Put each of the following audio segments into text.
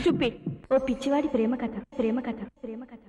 Stupid ఓ పిచ్చివాడి ప్రేమ కథ ప్రేమ కథ ప్రేమ కథ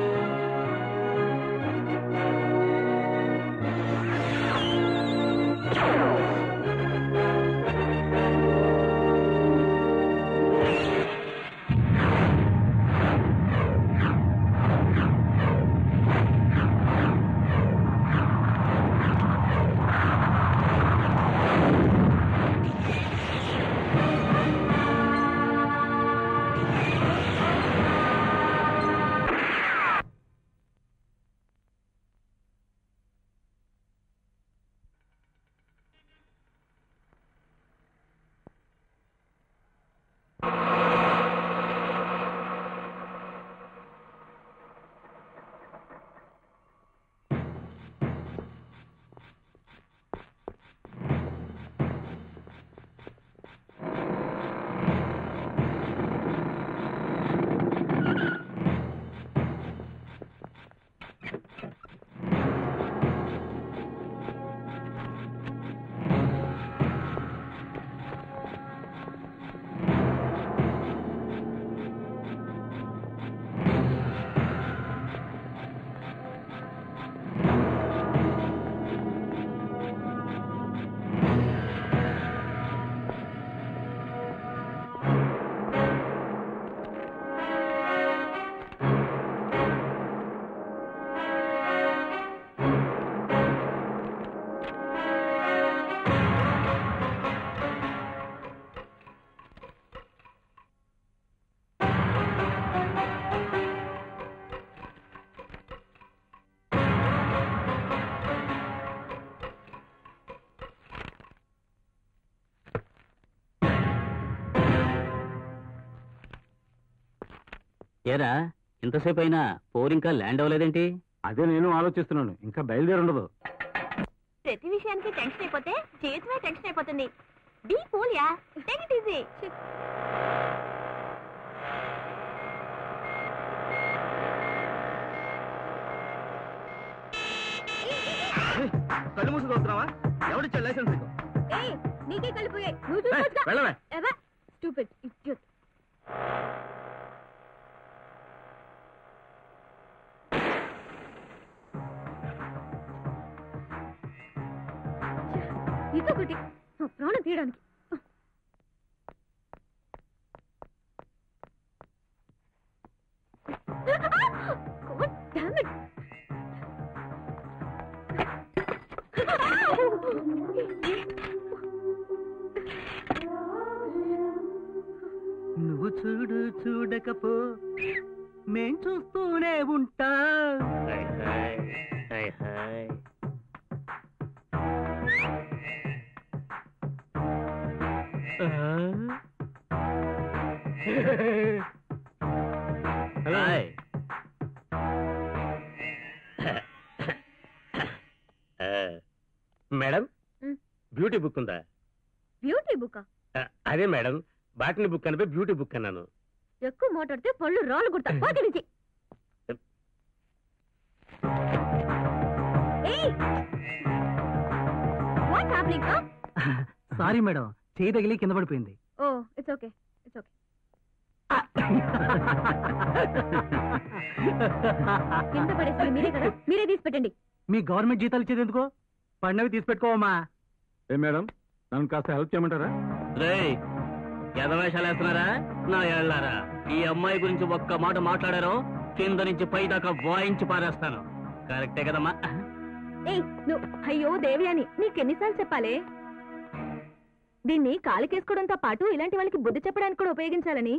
ఏరా ఇంతసేపు అయినా పోర్ ఇంకా ల్యాండ్ అవ్వలేదేంటి అదే నేను ఆలోచిస్తున్నాను ఇంకా బయలుదేరి ఉండదు ప్రతి విషయానికి టెన్షన్ అయిపోతే జీవితమే టెన్షన్ అయిపోతుంది be cool yeah take it easy కళ్ళు మూసుకు వస్తున్నావా ఎవడిచ్చాడు లైసెన్స్ నీకు ఏయ్ నీకే కలిపోయాయి నువ్వు ఏయ్, చూసుకోవచ్చుగా వెళ్ళవే ఎవా స్టూపిడ్ ఇడియట్ ఇదొకటి నా ప్రాణం తీయడానికి God damn it. నువ్వు చూడు చూడకపో మేం చూస్తూనే ఉంటా hi. Madam hmm. Beauty book ఉందా బ్యూటీ బుక్ ఆ, అదే మేడం బాటనీ బుక్ అనిపి బ్యూటీ బుక్ అన్నాను ఎక్కువ మాట్లాడితే పళ్ళు రాళ్ళు కుడతా పోతే నుంచి ఏయ్ వాట్ హ్యాపెనింగ్ సారీ మేడం చేయి తగిలి కింద పడిపోయింది oh it's okay it's okay కింద పడేసింది మీరే కదా మీరే తీసి పెట్టండి మీ గవర్నమెంట్ జీతాలు ఇచ్చేది ఎందుకో పడినవి తీసి పెట్టుకోవమ్మా ఏ మేడం నన్ను కాస్త హెల్ప్ చేయమంటారా రేయ్ ఎదవేషాలు వేస్తున్నారా నా ఏళ్ళారా ఈ అమ్మాయి గురించి ఒక్క మాట మాట్లాడారో కింద నుంచి పై దాకా వాయించి పారేస్తాను కరెక్టే కదమ్మా ఏయ్ నువ్వు అయ్యో దేవి అని నీకెన్నిసార్లు చెప్పాలే దీన్ని కాలికేసుకోవడంతో పాటు ఇలాంటి వాళ్ళకి బుద్ధి చెప్పడానికి కూడా ఉపయోగించాలని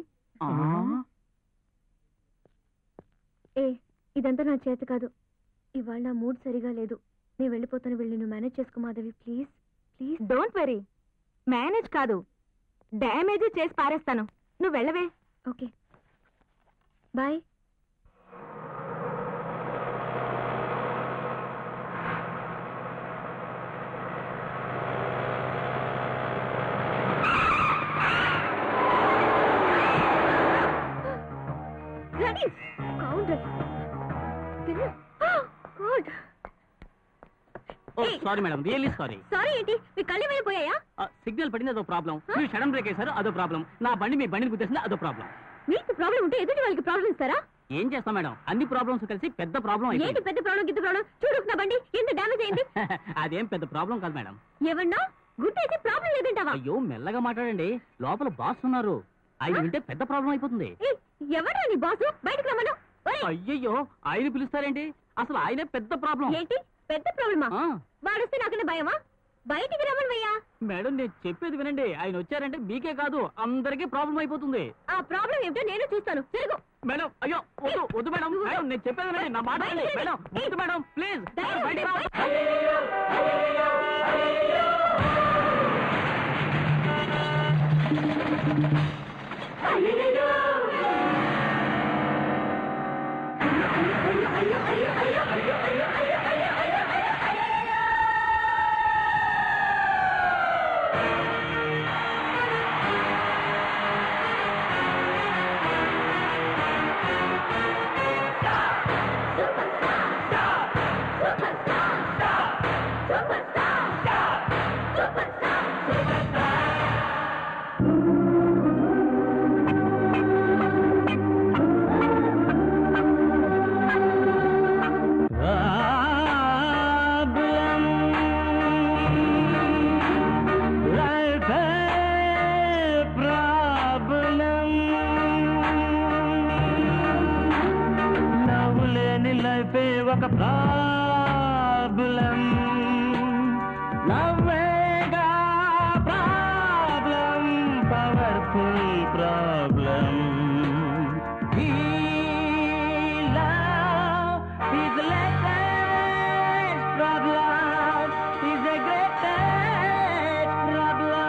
ఏ ఇదంతా నా చేత కాదు ఇవాళ నా మూడ్ సరిగా లేదు నేను వెళ్ళిపోతాను వెళ్ళి నువ్వు మేనేజ్ చేసుకో Madhavi please please don't very manage కాదు డ్యామేజ్ చేసి పారేస్తాను నువ్వు వెళ్ళవే okay bye Bloody scoundrel. Dinner. God. Oh sorry madam really sorry sorry ఏంటి మీ కళ్ళు వెళ్ళిపోయాయా సిగ్నల్ పడింది అదో ప్రాబ్లం మీరు సడన్ బ్రేక్ వేశారు అదో ప్రాబ్లం నా బండి మీ బండిని గుద్దేసింది అదో ప్రాబ్లం మీకు ప్రాబ్లం ఉంటే ఎదుటి వాళ్ళకి ప్రాబ్లం ఇస్తారా ఏం చేస్తాం మేడం అన్ని ప్రాబ్లమ్స్ కలిసి పెద్ద ప్రాబ్లం ఏంటి అయిపోయింది పెద్ద ప్రాబ్లం గిద్ద ప్రాబ్లం చూడు నా బండి ఎంత డ్యామేజ్ అయింది అదేం పెద్ద ప్రాబ్లం కాదు మేడం ఏమన్నా గుర్తైతే ప్రాబ్లం లేదంటావా అయ్యో మెల్లగా మాట్లాడండి లోపల బాస్ ఉన్నారు ఆయన వింటే పెద్ద ప్రాబ్లం అయిపోతుంది ఏయ్, ఎవరా నీ బాసు బయటకు రమ్మను ఒరేయ్, అయ్యయ్యో ఆయన పిలుస్తారేంటి అసలు ఆయనే పెద్ద ప్రాబ్లం ఏంటి పెద్ద ప్రాబ్లమా ఆ, వాడొస్తే నాకన్నా భయమా బయటికి రమ్మను భయ్యా మేడం నేను చెప్పేది వినండి ఆయన వచ్చారంటే మీకే కాదు అందరికీ ప్రాబ్లం అయిపోతుంది ఆ ప్రాబ్లం ఏమిటో నేను చూస్తాను తిరుగు మేడం అయ్యో వద్దు వద్దు మేడం మేడం నేను చెప్పేది వినండి నా మాట వినండి మేడం వద్దు మేడం ప్లీజ్ బయటికి రా ఒక ప్రాబ్లం నవ్వేగా ప్రాబ్లం పవర్ఫుల్ ప్రాబ్లం ఈ love is the latest problem is the greatest problem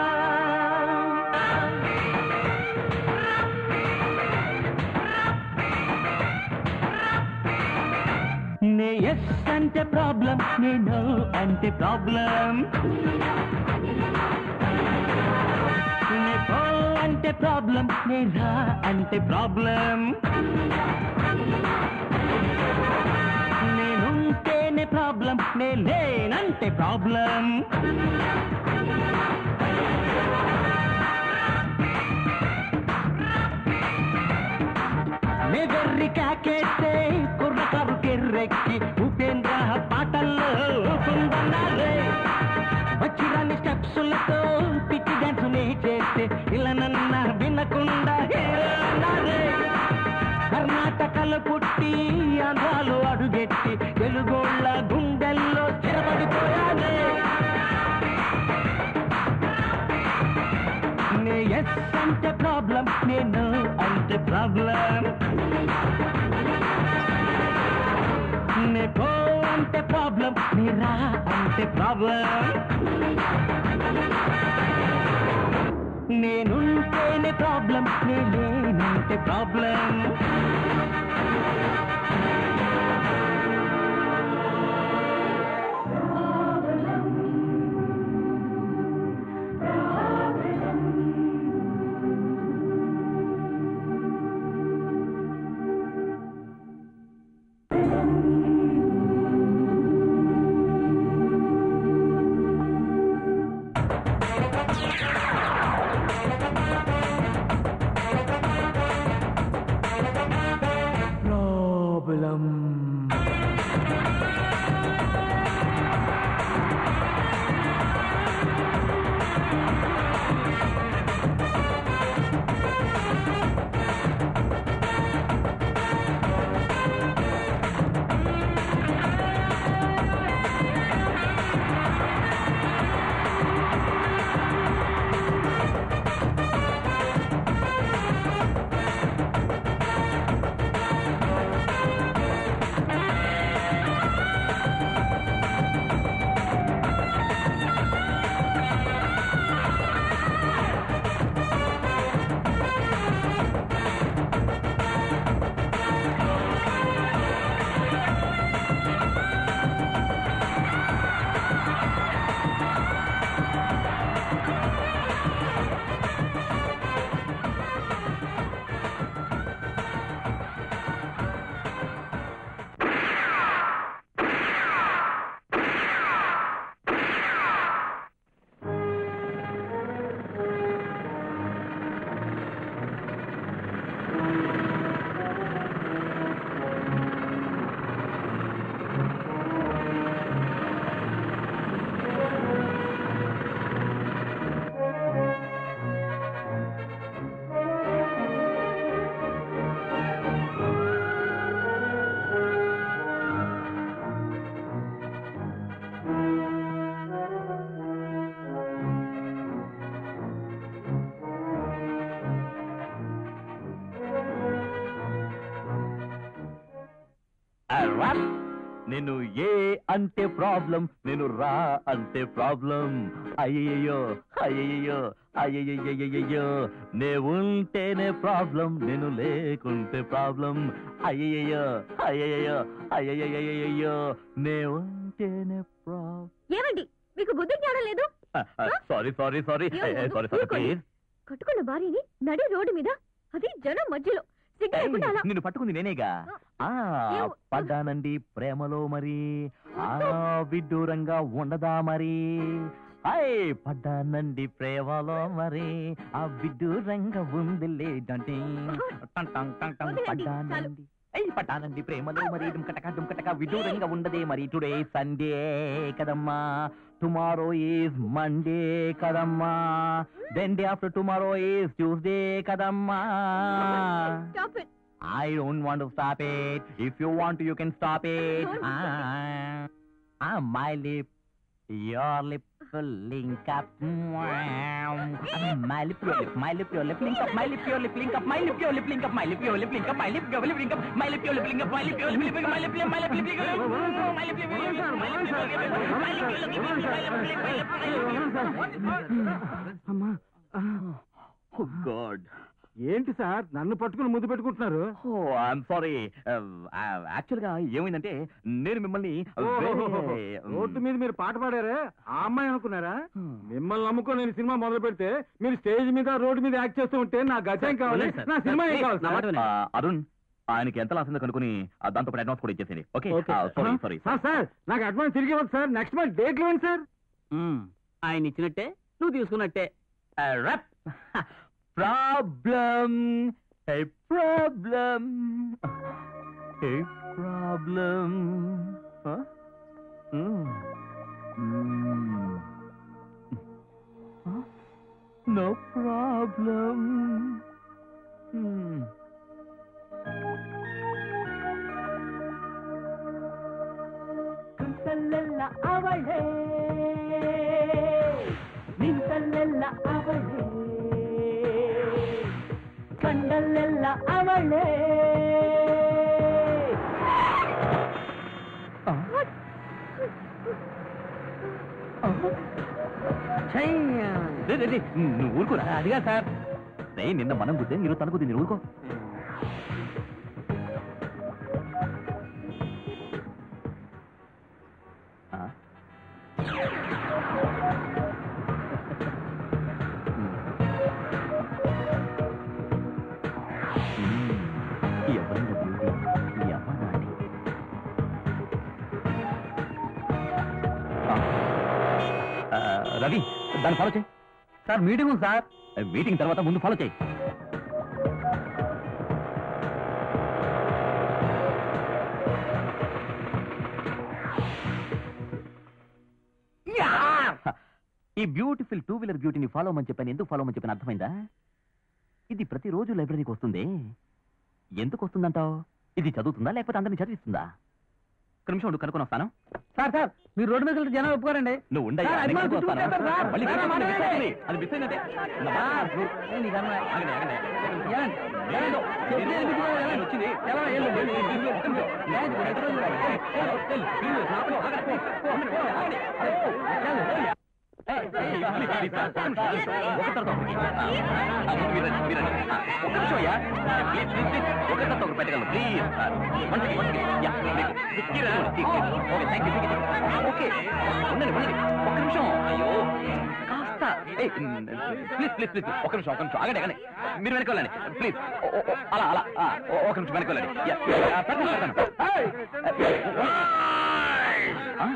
నే ఎస్ అంటే ప్రాబ్లం నే నో అంటే ప్రాబ్లం నే పో అంటే ప్రాబ్లం నే రా అంటే ప్రాబ్లం నేనుంటేనే ప్రాబ్లం నే లేనంటే ప్రాబ్లం మెగర్రి కాకేస్తే కుర్రకారు కెర్రెక్కి ఉపేంద్ర పాటల్లో కుందన్నారే వచ్చిరాని స్టెప్సులతో పిచ్చి డాన్స్ నే చేస్తే ఇలా నన్న వినకుండా హీరో అన్నారే కర్ణాటకలో పుట్టి ఆంధ్రాలో అడుగెట్టి తెలుగోళ్ళ గుండెల్లో స్థిరపడిపోయానే నే ఎస్ అంటే ప్రాబ్లం నేను అంటే ప్రాబ్లం నే పో అంటే ప్రాబ్లం నీ రా అంటే ప్రాబ్లం నేనుంటేనే ప్రాబ్లం నే లేనంటే ప్రాబ్లం rap. నేను ఏ అంటే ప్రాబ్లం నేను రా అంటే ప్రాబ్లం అయ్యయ్యో అయ్యయ్యో అయ్యయ్యో నే ఉంటేనే ప్రాబ్లం నేను లేకుంటే ప్రాబ్లం అయ్యయ్యో అయ్యయ్యో అయ్యయ్యో నే ఉంటేనే ప్రాబ్లం ఏమండి మీకు బుద్ధి జ్ఞానం లేదు సారీ సారీ సారీ ఏమో, సారీ సారీ ఊరుకోండి. ప్లీజ్ కట్టుకున్న భార్యని నడి రోడ్డు మీద అది జనం మధ్యలో సిగ్గు లేకుండా అలా నిన్ను పట్టుకుంది నేనేగా ఆ ఏవ్. పడ్డానండి ప్రేమలో మరి ఆ విడ్డూరంగా ఉండదా మరి అయ్ పడ్డానండి ప్రేమలో మరి ఆ విడ్డూరంగా ఉంది లేదంటే టం టం టం టం వదిలేండి, పడ్డానండి అయ్ పడ్డానండి ప్రేమలో మరి డుంకటక డుంకటక విడ్డూరంగా ఉండదే మరి టుడే సండే కదమ్మా టుమారో ఈజ్ మండే కదమ్మా then day after tomorrow is Tuesday కదమ్మా Stop it. I don't want to stop it. If you want to, you can stop it. Don't Ah, ah, my lip, your lip will link up. Ah, My lip, your lip, my lip, your lip, link up. My lip, your lip, link up. My lip, your lip, link up. My lip, your lip, link up. My lip, your lip, link up. My lip, your lip, link up. My lip, your lip, link up. My lip, your- my lip, lip, link up. My lip, your- my lip, your- my lip, your- my lip, your- my lip, your- my lip, my lip. అమ్మా Oh God. ఏంటి sir నన్ను పట్టుకుని ముద్దు పెట్టుకుంటున్నారు ఓ I'm sorry actual గా ఏమైందంటే నేను మిమ్మల్ని వేరే- రోడ్డు మీద మీరు పాట పాడారే ఆ అమ్మాయి అనుకున్నారా మిమ్మల్ని నమ్ముకొని నేను సినిమా మొదలు పెడితే మీరు స్టేజ్ మీద రోడ్డు మీద యాక్ట్ చేస్తూ ఉంటే నా గజం కావాలి వదిలేండి సార్. నా సినిమా ఏం ప్లీజ్, కావాలి నా మాట సార్? వినండి. ఆ, అరుణ్ ఆయనకి ఎంత లాసిందో కనుక్కుని ఆ, దాంతో పాటు అడ్వాన్స్ కూడా ఇచ్చేసింది okay okay sir. Sorry sorry sir sir నాకు అడ్వాన్స్ తిరిగి ఇవ్వండి సార్ నెక్స్ట్ మంత్ డేట్లు ఇవ్వండి సార్ ఉమ్, ఆయన ఇచ్చినట్టే నువ్వు తీసుకున్నట్టే రప్ ప్రాబ్లం ఏ ప్రాబ్లం ఏ ప్రాబ్లం నో ప్రాబ్లం ಕುಂತಲ್ಲೆಲ್ಲ ಅವಳೇ ನಿಂತಲ್ಲೆಲ್ಲ ಅವಳೇ ಕಂಡಲ್ಲೆಲ್ಲ ಅವಳೇ రే, రే, రే, నువ్వు ఊరుకోరా అదిగా సార్ రే నిన్న మనం గుద్దే మీరు తన గుద్ది ఊరుకో ఆ? మ్మ్. ఎవరింద బ్యూటీ ఎవరి నాటి ఆ, రవి దాన్ని ఫాలో చేయి సార్ మీటింగ్ ఉంది సార్ మీటింగ్ తర్వాత ముందు ఫాలో చేయి ఈ బ్యూటిఫుల్ టూ వీలర్ బ్యూటీని ఫాలో అని చెప్పాను ఎందుకు ఫాలో అని చెప్పాను అర్థమైందా ఇది ప్రతిరోజు లైబ్రరీకి వస్తుంది ఎందుకు వస్తుందంటావు ఇది చదువుతుందా లేకపోతే అందరిని చదివిస్తుందా ఒక నిమిషం ఉండు కనుక్కొని వస్తాను సార్ సార్ మీరు రోడ్డు మీద వెళ్తే జనం ఒప్పుకోరండి నువ్వు ఉండయ్యా, సార్, నేను అడ్వాన్స్ కనుక్కొని వస్తాను. చూపించేస్తారు సార్. మళ్ళీ సార్, కనుక్కొని మాట్లాడండి. వస్తాను. అది మిస్ అయిందంటే నా బాధ. నీకు అర్థమై- ఆగండి, ఆగండి. ఏమండి? ఏమండి? చెప్పేది ఎందుకు? ఏమండి? వచ్చింది. ఎలా? ఏం లేదు. ఏం లేదు. ఏం లేదు. లేదు, ఎంత రోజులు అయ్యాయి? ప్లీజ్, ఆగండి, ఆగండి. ఆగండి. ఏయ్, ఏయ్, ప్లీజ్, ప్లీజ్, సార్. ఒక తర్వాత ఒకటి. ఆ, మీరు రండి, మీరు రండి. ఆ, ఒక్క నిమిషం అయ్యా. Please, please, please. ఒక తర్వాత ఒకటి పెట్టగలను. Please, sir. One second, one second. Yeah, మీకు. ఇరా. Okay, thank you, thank you. Okay. ఉండండి, ఉండండి. ఒక్క నిమిషం. అయ్యో. కాస్త. ఏయ్, ప్లీజ్, ప్లీజ్, ప్లీజ్. ఒక్క నిమిషం, ఒక్క నిమిషం. ఆగండి, ఆగండి. మీరు వెనక వెళ్ళండి. ప్లీజ్. ఓ, ఓ, ఓ, అలా, అలా. ఆ, ఓ, ఒక నిమిషం వెనక వెళ్ళండి. యా, ఆ, పెడతాను, పెడతాను. ఆ?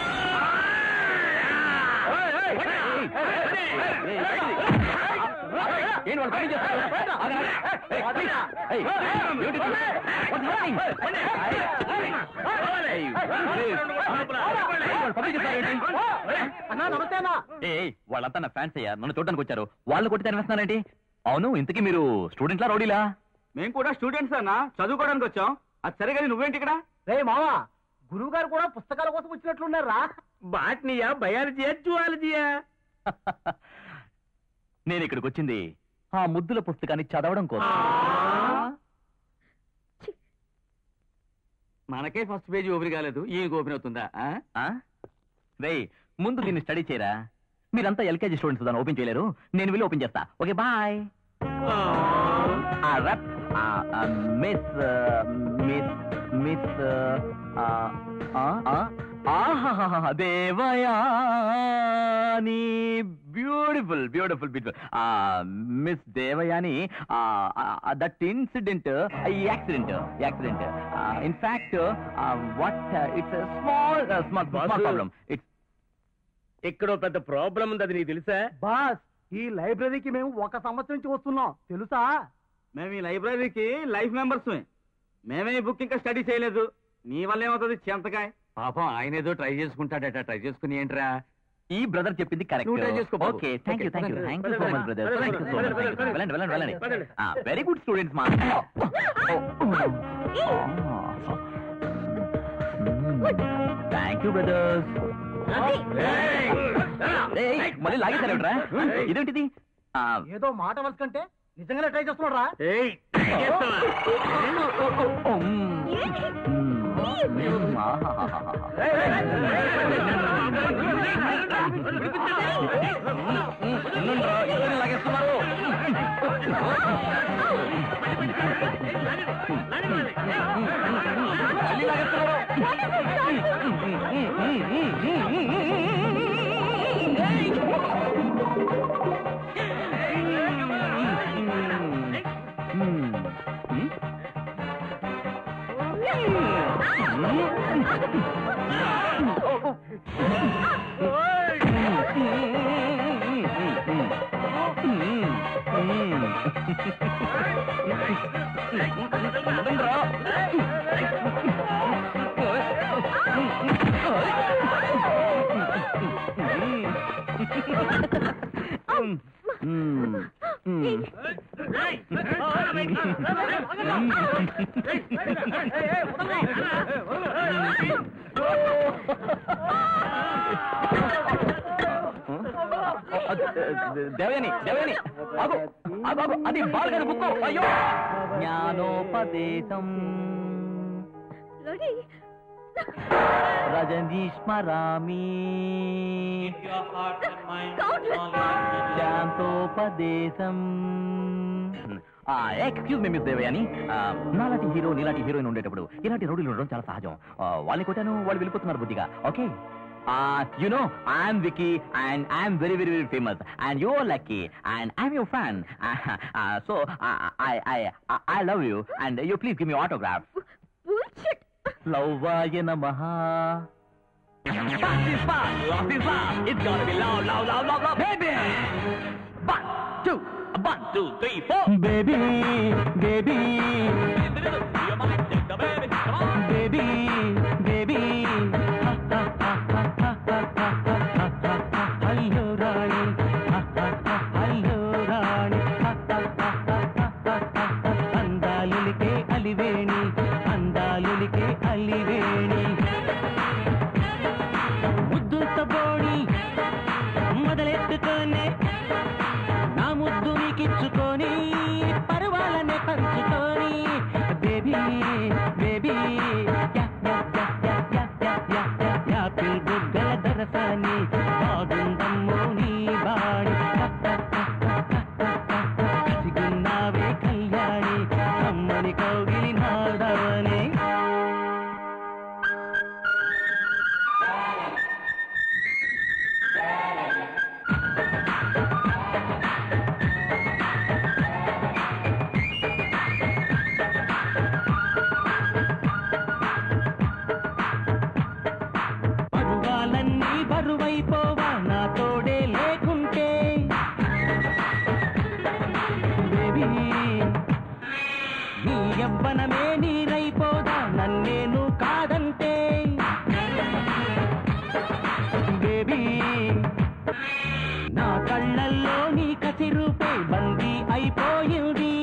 ఏంటి వాళ్ళు పని చేస్తారు ఆగండి, ఆగండి. ఏయ్, ప్లీజ్. ఏయ్, ఏమిటి ఇది? What's happening? ఏయ్, ప్లీజ్. వాళ్ళు పని చేస్తారేంటి? అన్నా నమస్తే అన్నా ఏయ్, ఏయ్, వాళ్ళంతా నా ఫ్యాన్స్ అయ్యా నన్ను చూడడానికి వచ్చారు వాళ్ళు కొట్టి తరివేస్తున్నారేంటి అవును ఇంతకీ మీరు స్టూడెంట్లా రౌడీలా మేము కూడా స్టూడెంట్స్ అన్నా చదువుకోవడానికి వచ్చాం అది సరే కానీ నువ్వేంటి ఇక్కడ రే మావా గురువు గారు కూడా పుస్తకాల కోసం వచ్చినట్లున్నారా బాట్నియా బయాలజీయా జువాలజీయా నేను ఇక్కడికి వచ్చింది ఆ ముద్దుల పుస్తకాన్ని చదవడం కోసం మనకే ఫస్ట్ పేజీ ఓపెన్ కాలేదు ఈయనకి ఓపెన్ అవుతుందా ఆ? రే ముందు దీన్ని స్టడీ చేయరా మీరంతా ఎల్కేజీ స్టూడెంట్స్ దాన్ని ఓపెన్ చేయలేరు నేను వెళ్ళి ఓపెన్ చేస్తా okay bye miss miss miss Devayani beautiful beautiful beautiful miss Devayani that incident accident accident in fact what it's small small small Boss. Problem it's ఇక్కడ ఓ పెద్ద ప్రాబ్లం ఉంది అది నీకు తెలుసా బాస్ ఈ లైబ్రరీకి మేము ఒక సంవత్సరం నుంచి వస్తున్నాం తెలుసా మేము ఈ లైబ్రరీకి లైఫ్ మెంబర్స్ మేమే ఈ బుక్ ఇంకా స్టడీ చేయలేదు నీ వల్ల ఏమవుతుంది చెంతకాయ పాపం ఆయన ఏదో ట్రై చేసుకుంటాడట ట్రై చేసుకుని ఏంట్రా ఈ బ్రదర్ చెప్పింది కరెక్ట్ నువ్వు try చేసుకో బాబు. Okay thank you Okay, thank you పదండి, థ్యాంక్ యూ సో మచ్ పదండి, brother thank you so much పదండి, పదండి, వెళ్ళండి వెళ్ళండి వెళ్ళండి పదండి. వెరీ గుడ్ స్టూడెంట్స్ మా థ్యాంక్ యూ బ్రదర్స్ మళ్ళీ లాగేశారేమిట్రా ఇదేంటిది ఆ, ఏదో మాట వలస కంటే నిజంగానే ట్రై చేస్తున్నారా ఏయ్ ఉమ్, ఉమ్, ఆహాహాహా. ఉండండిరా, ఇద్దరిని లాగేస్తున్నారు. మళ్ళీ దేవయాని దేవయాని ఆగు ఆగు ఆగు అది బాల్ గారి బుక్ అయ్యో జ్ఞానోపదేశం రజనీ స్మరామి శాంతోపదేశం ఎక్స్క్యూజ్ మీ మిస్ దేవయాని ఆ, నాలాంటి హీరో నీలాంటి హీరోయిన్ ఉండేటప్పుడు ఇలాంటి రౌడీలు ఉండడం చాలా సహజం ఆ, వాళ్ళని కొట్టాను వాళ్ళు వెళ్ళిపోతున్నారు బుద్ధిగా okay you know I'm Vicky and I'm very very very famous and your lucky and I'm your fan so I I I love you and you please give me autograph లవ్వాయ నమః Fast is fast, lost is lost. It's gonna be loud, loud, loud, loud, loud, baby. One, two, one, two, three, four. Baby, baby. Baby, baby. Hello రాణి hello రాణి అందాలులికే అలివేణి అందాలులికే అలివేణి ముద్దుతో బోణి మొదలెత్తుకొని నా ముద్దు నీకిచ్చుకొని పర్వాలనే పంచుకొని బేబీ బేబీ యాపిల్ బుగ్గల దరసాని బాగుందమ్మో నీ బాడి కసిగున్నావే కళ్యాణి అమ్మని కౌగిలి నాదాని పరువాలన్నీ బరువైపోవా నా తోడే లేకుంటే బేబీ నీ యవ్వనమే నీరైపోదా నన్నేను కాదంటే బేబీ నా కళ్ళల్లో నీ కసి రూపే బందీ అయిపోయింది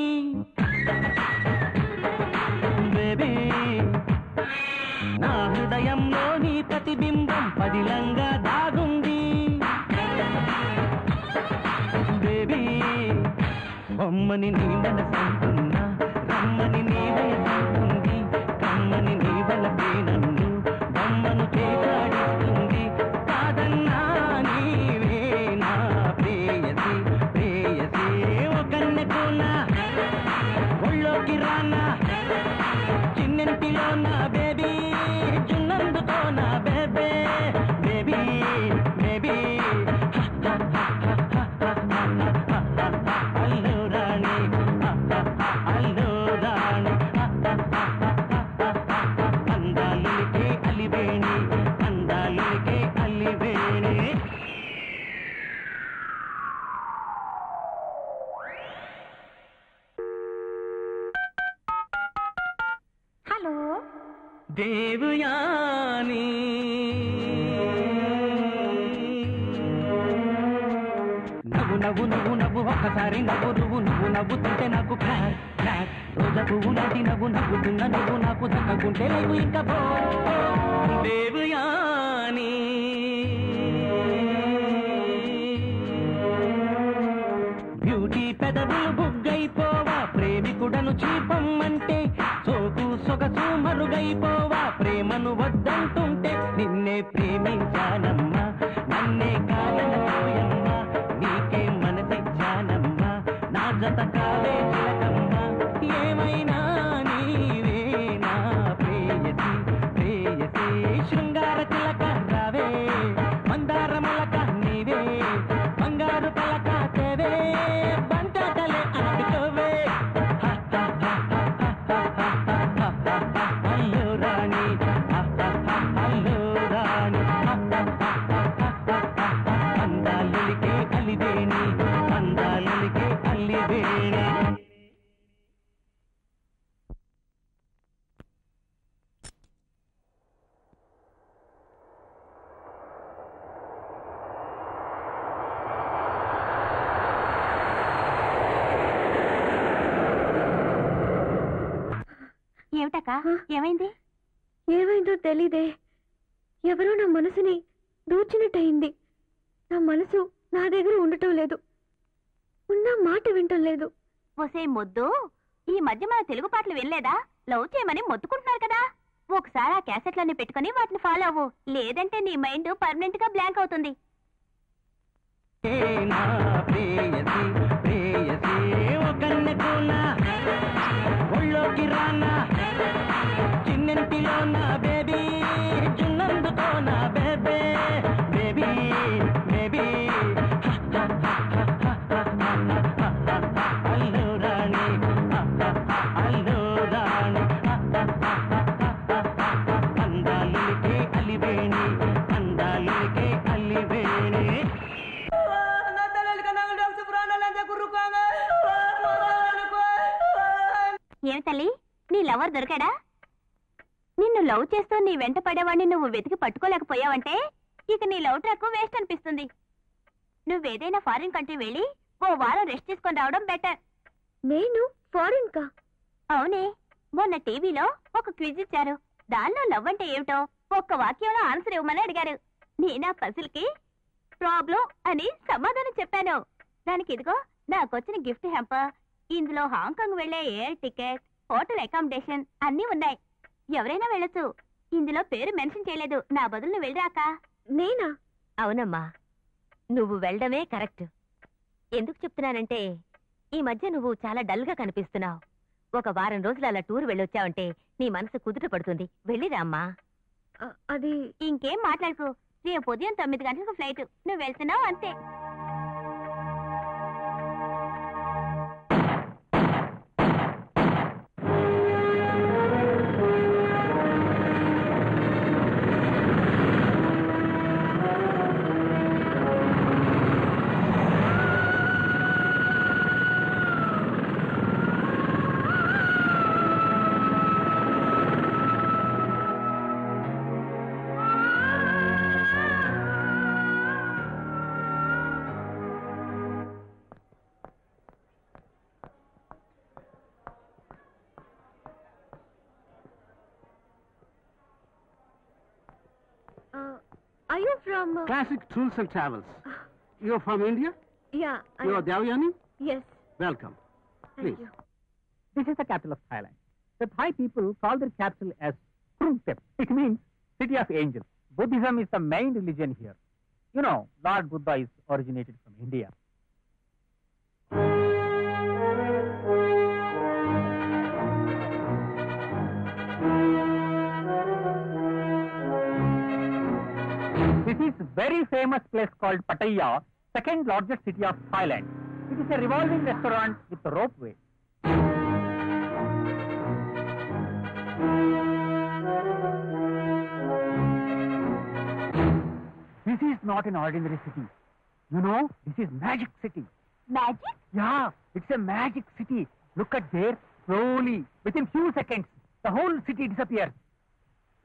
బేబీ నా హృదయంలో నీ ప్రతిబింబం పదిలంగా దాగుంది బేబీ బొమ్మని నీ మనసంటున్నా రమ్మని నీ వయసంటుంది కమ్మని నీ వలపే దేవయాని నవ్వు నవ్వు నవ్వు నవ్వు ఒక్కసారి నవ్వు నువ్వు నువ్వు నవ్వుతుంటే నాకు క్రాక్ క్రాక్ రోజా పువ్వు నాటి నవ్వు నవ్వుతున్న నువ్వు నాకు దక్కకుంటే లేవు ఇంకా పో దేవయాని బ్యూటీ పెదవులు బుగ్గైపోవా ప్రేమికుడను చీపమ్మంటే సోకు సొగసు మరుగైపోవా ప్రేమను వద్దంటుంటే నిన్నే ప్రేమించానమ్మా నన్నే కాదనపోయమ్మా నీకే మనసిచ్చానమ్మా నా జత కావే చిలకమ్మా ఏమైనా నీవే నా ప్రేయసి ప్రేయసి శృంగార చిలక రావే మందార మొలక నీవే బంగారు పలక తేవే బంటాటలే ఆడుకోవే అల్లు రాణి అల్లు రాణి అందాలకే అలివేణి అందాలకే అల్లివేణి ఏమిటక్క ఏమైంది ఏమైందో తెలీదే ఎవరో నా మనసుని దూచినట్టయింది నా మనసు నా దగ్గర ఉండటం లేదు ఉన్న మాట వింటం లేదు ఒసే మొద్దు ఈ మధ్య మన తెలుగు పాటలు వినలేదా లవ్ చేయమని మొత్తుకుంటున్నారు కదా ఒకసారి ఆ క్యాసెట్లన్నీ పెట్టుకుని వాటిని ఫాలో అవ్వు లేదంటే నీ మైండ్ పర్మనెంట్ గా బ్లాంక్ అవుతుంది ఏ నా ప్రేయసి ప్రేయసి ఒకన్నకు నా ఒళ్ళోకి రానా చిన్నింటిలో నా బేబీ చిన్నందుకో నా బేబే బేబీ బేబీ అల్లు రాణి అల్లు రాణి అందాలుకే అలివేణి అందాలుకే అలివేణి ఏమి తల్లి నీ లవర్ దొరికాడా నిన్ను లవ్ చేస్తూ నీ వెంట పడేవాడిని నువ్వు వెతికి పట్టుకోలేకపోయావంటే ఇక నీ లవ్ ట్రాక్ వేస్ట్ అనిపిస్తుంది నువ్వేదైనా ఫారిన్ కంట్రీ వెళ్ళి ఓ వారం రెస్ట్ తీసుకొని రావడం బెటర్ నేను ఫారిన్ కా అవునే మొన్న టీవీలో ఒక క్విజ్ ఇచ్చారు దానిలో లవ్ అంటే ఏమిటో ఒక్క వాక్యంలో ఆన్సర్ ఇవ్వమని అడిగారు నేనా పసిల్కి ప్రాబ్లం అని సమాధానం చెప్పాను దానికి ఇదిగో నాకొచ్చిన గిఫ్ట్ హ్యాంపర్ ఇందులో హాంకాంగ్ వెళ్లే ఎయిర్ టికెట్ హోటల్ అకామిడేషన్ అన్నీ ఉన్నాయి ఎవరైనా వెళ్ళొచ్చు ఇందులో పేరు మెన్షన్ చేయలేదు నా బదులు నువ్వు వెళ్ళరాకా నేనా అవునమ్మా నువ్వు వెళ్ళడమే కరెక్ట్ ఎందుకు చెప్తున్నానంటే ఈ మధ్య నువ్వు చాలా డల్ గా కనిపిస్తున్నావు ఒక వారం రోజులు అలా టూర్ వెళ్ళొచ్చావంటే నీ మనసు కుదుట పడుతుంది వెళ్ళిరా అమ్మా అ- అది ఇంకేం మాట్లాడుకో రేపు ఉదయం తొమ్మిది గంటలకు ఫ్లైట్ నువ్వు వెళ్తున్నావు అంతే I you from Classic Tools and Travels. You're from India? Yeah You're Devyani? Yes Welcome. Please. This is the capital of Thailand. The Thai people call their capital as Phrum-Thep. It means city of angels. Buddhism is the main religion here. You know, Lord Buddha is originated from India. This is very famous place called Pattaya, second largest city of Thailand. It is a revolving restaurant with a ropeway. This is not an ordinary city. You know, this is magic city. Magic Yeah, it's a magic city. Look at there, slowly, within few seconds, the whole city disappears.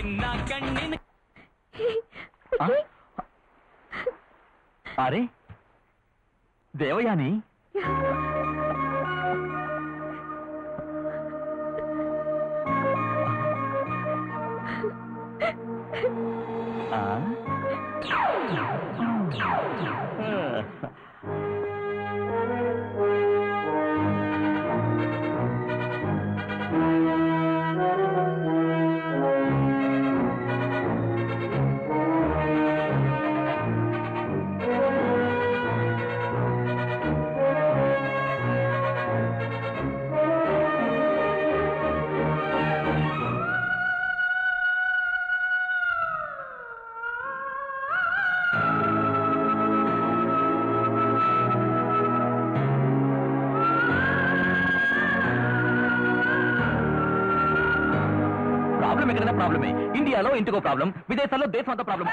ನಿನ್ನ ಕಣ್ಣಿನ ಆ? ಅರೆ ದೇವಯಾನಿ ಆ? Problem ఎక్కడైనా ప్రాబ్లమే ఇండియాలో ఇంటికో problem విదేశాల్లో దేశం అంతా problem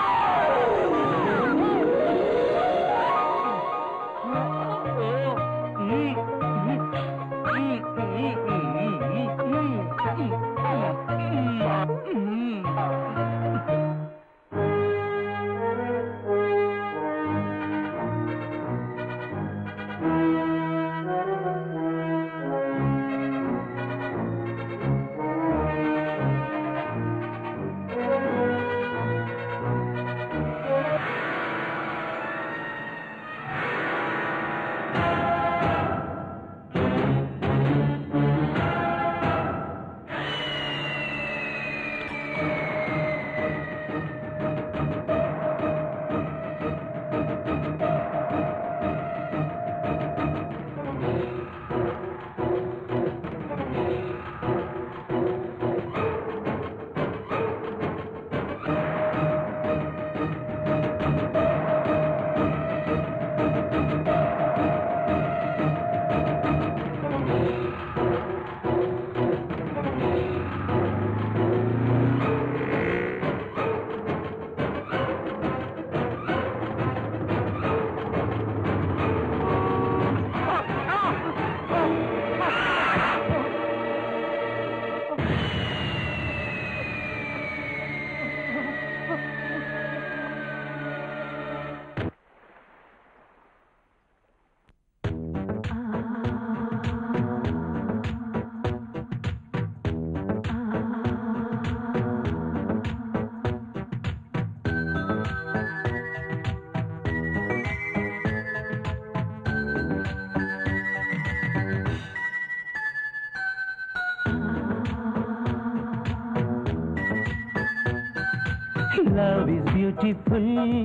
Love is beautiful,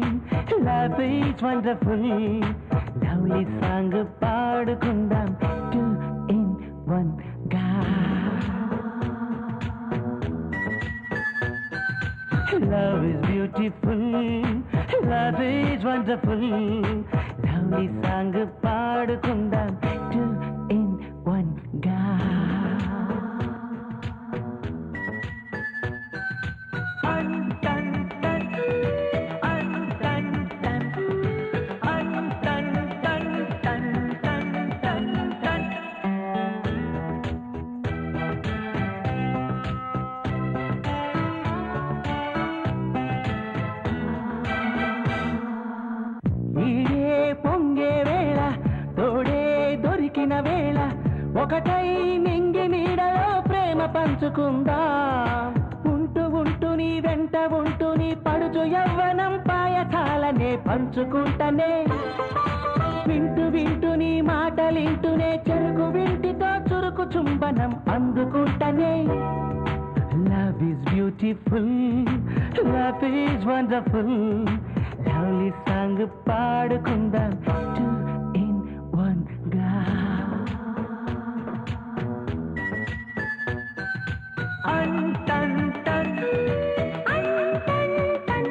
love is wonderful. Lovely song పాడుకుందాం two in one గా Love is beautiful, love is wonderful. Lovely song పాడుకుందాం two in one గా ఈడే పొంగే వేళ తోడే దొరికిన వేళ ఒకటై నింగి నీడలో ప్రేమ పంచుకుందా ఉంటూ ఉంటూ నీ వెంట ఉంటూ నీ పడుచు యవ్వనం పాయసాలనే పంచుకుంటనే వింటూ వింటూ నీ మాటలింటూనే చెరుకు వింటితో చురుకు చుంబనం అందుకుంటనే Love is beautiful, love is wonderful. Lovely song పాడుకుందాం two in one గా అంటంటన్ అంటంటన్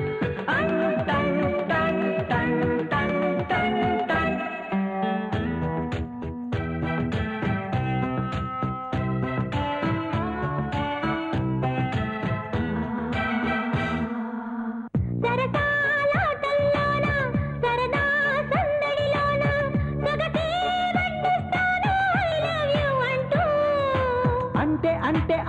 అంటంటన్ టన్ టన్ టన్ టన్ సరసాలాటల్లోన సరదా సందడిలో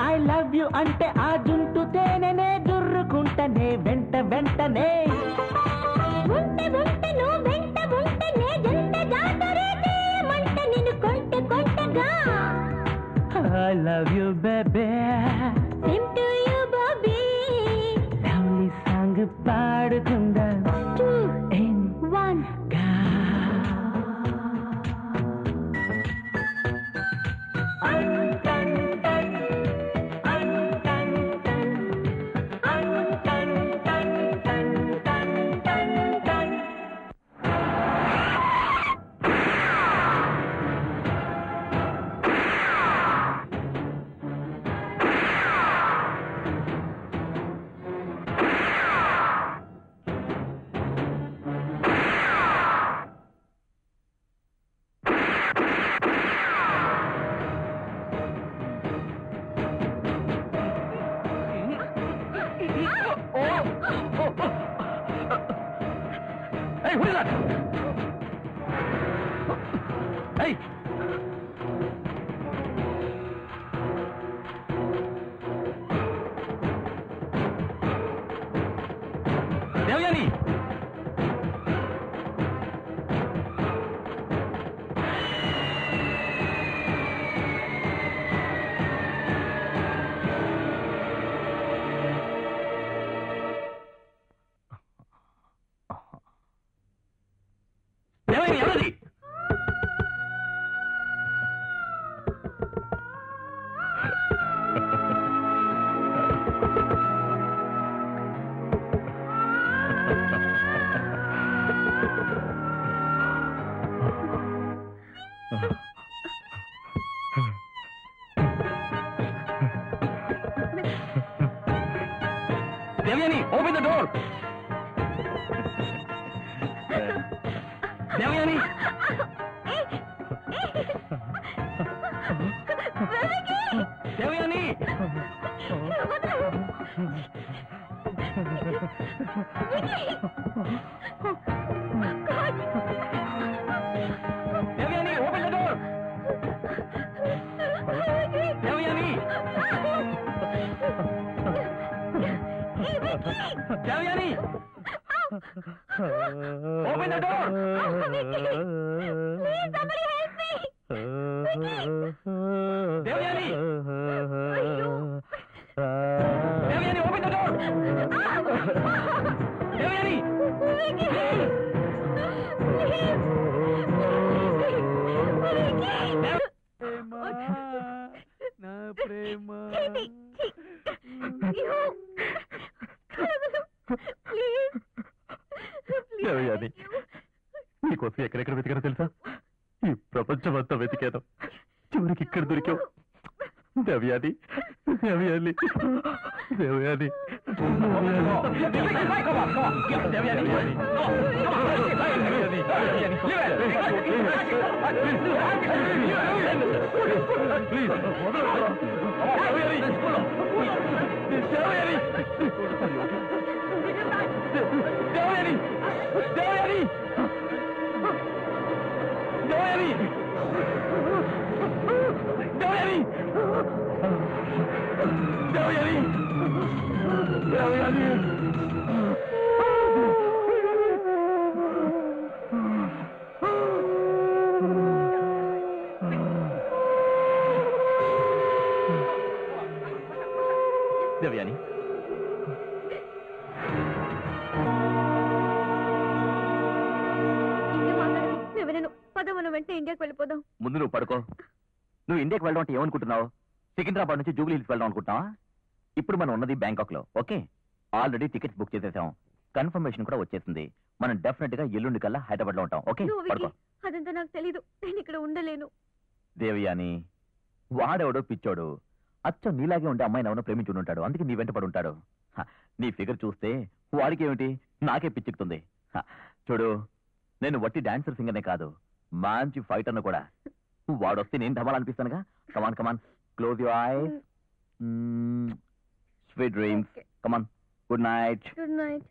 ఐ లవ్ యు అంటే ఆ జుంటు తేనెనే జుర్రుకుంటనే వెంట వెంటనే ఉంటే ఉంటే నువ్వు వెంట ఉంటే నే జంట జాతరేటే మంట నిన్ను కొంటె కొంటగా I love you baby same to you Bobby lovely song పాడుకుందాం టూ ఇన్ వన్ గా Hey, what is that? Hey! Devayani Devayani ఎవరది Devayani open the door Devayani Devayani Devayani open the door Devayani Devayani open the door Devayani Devayani open the door Devayani నా ప్రేమ దేవయాని నీకోసం ఎక్కడెక్కడ వెతికారో తెలుసా ఈ ప్రపంచం అంతా వెతికాను చివరికి ఇక్కడ దొరికావు దేవయాని దేవయాని దేవయాని దేవయాని ఇంకేం మాట్లాడకు. నేను వినను పద మనం వెంటనే ఇండియాకి వెళ్ళిపోదాం ముందు నువ్వు పడుకో నువ్వు ఇండియాకి వెళ్ళడం అంటే ఏమనుకుంటున్నావు సికింద్రాబాద్ నుంచి జూబ్లీ హిల్స్ వెళ్దాం అనుకుంటున్నావా ఇప్పుడు మనం ఉన్నది బ్యాంకాక్ లో ఓకే ఆల్రెడీ టికెట్స్ బుక్ చేసేసాం కన్ఫర్మేషన్ కూడా వచ్చేసింది మనం డెఫినెట్ గా ఎల్లుండి కల్లా హైదరాబాద్ లో ఉంటాం ఓకే నువ్వు వికి పడుకో అదంతా నాకు తెలీదు నేను ఇక్కడ ఉండలేను దేవయాని వాడెవడో పిచ్చోడు అచ్చం నీలాగే ఉండే అమ్మాయిని ఎవరో ప్రేమించుని ఉంటాడు అందుకే నీ వెంట పడి ఉంటాడు హ, నీ ఫిగర్ చూస్తే వాడికి ఏమిటి నాకే పిచ్చెక్కుతుంది హ, చూడు నేను వట్టి డాన్సర్ సింగర్నే కాదు మంచి ఫైటర్ను కూడా వాడొస్తే నేను ధమాలనిపిస్తానుగా come on come on close your eyes sweet dreams Okay. Come on good night good night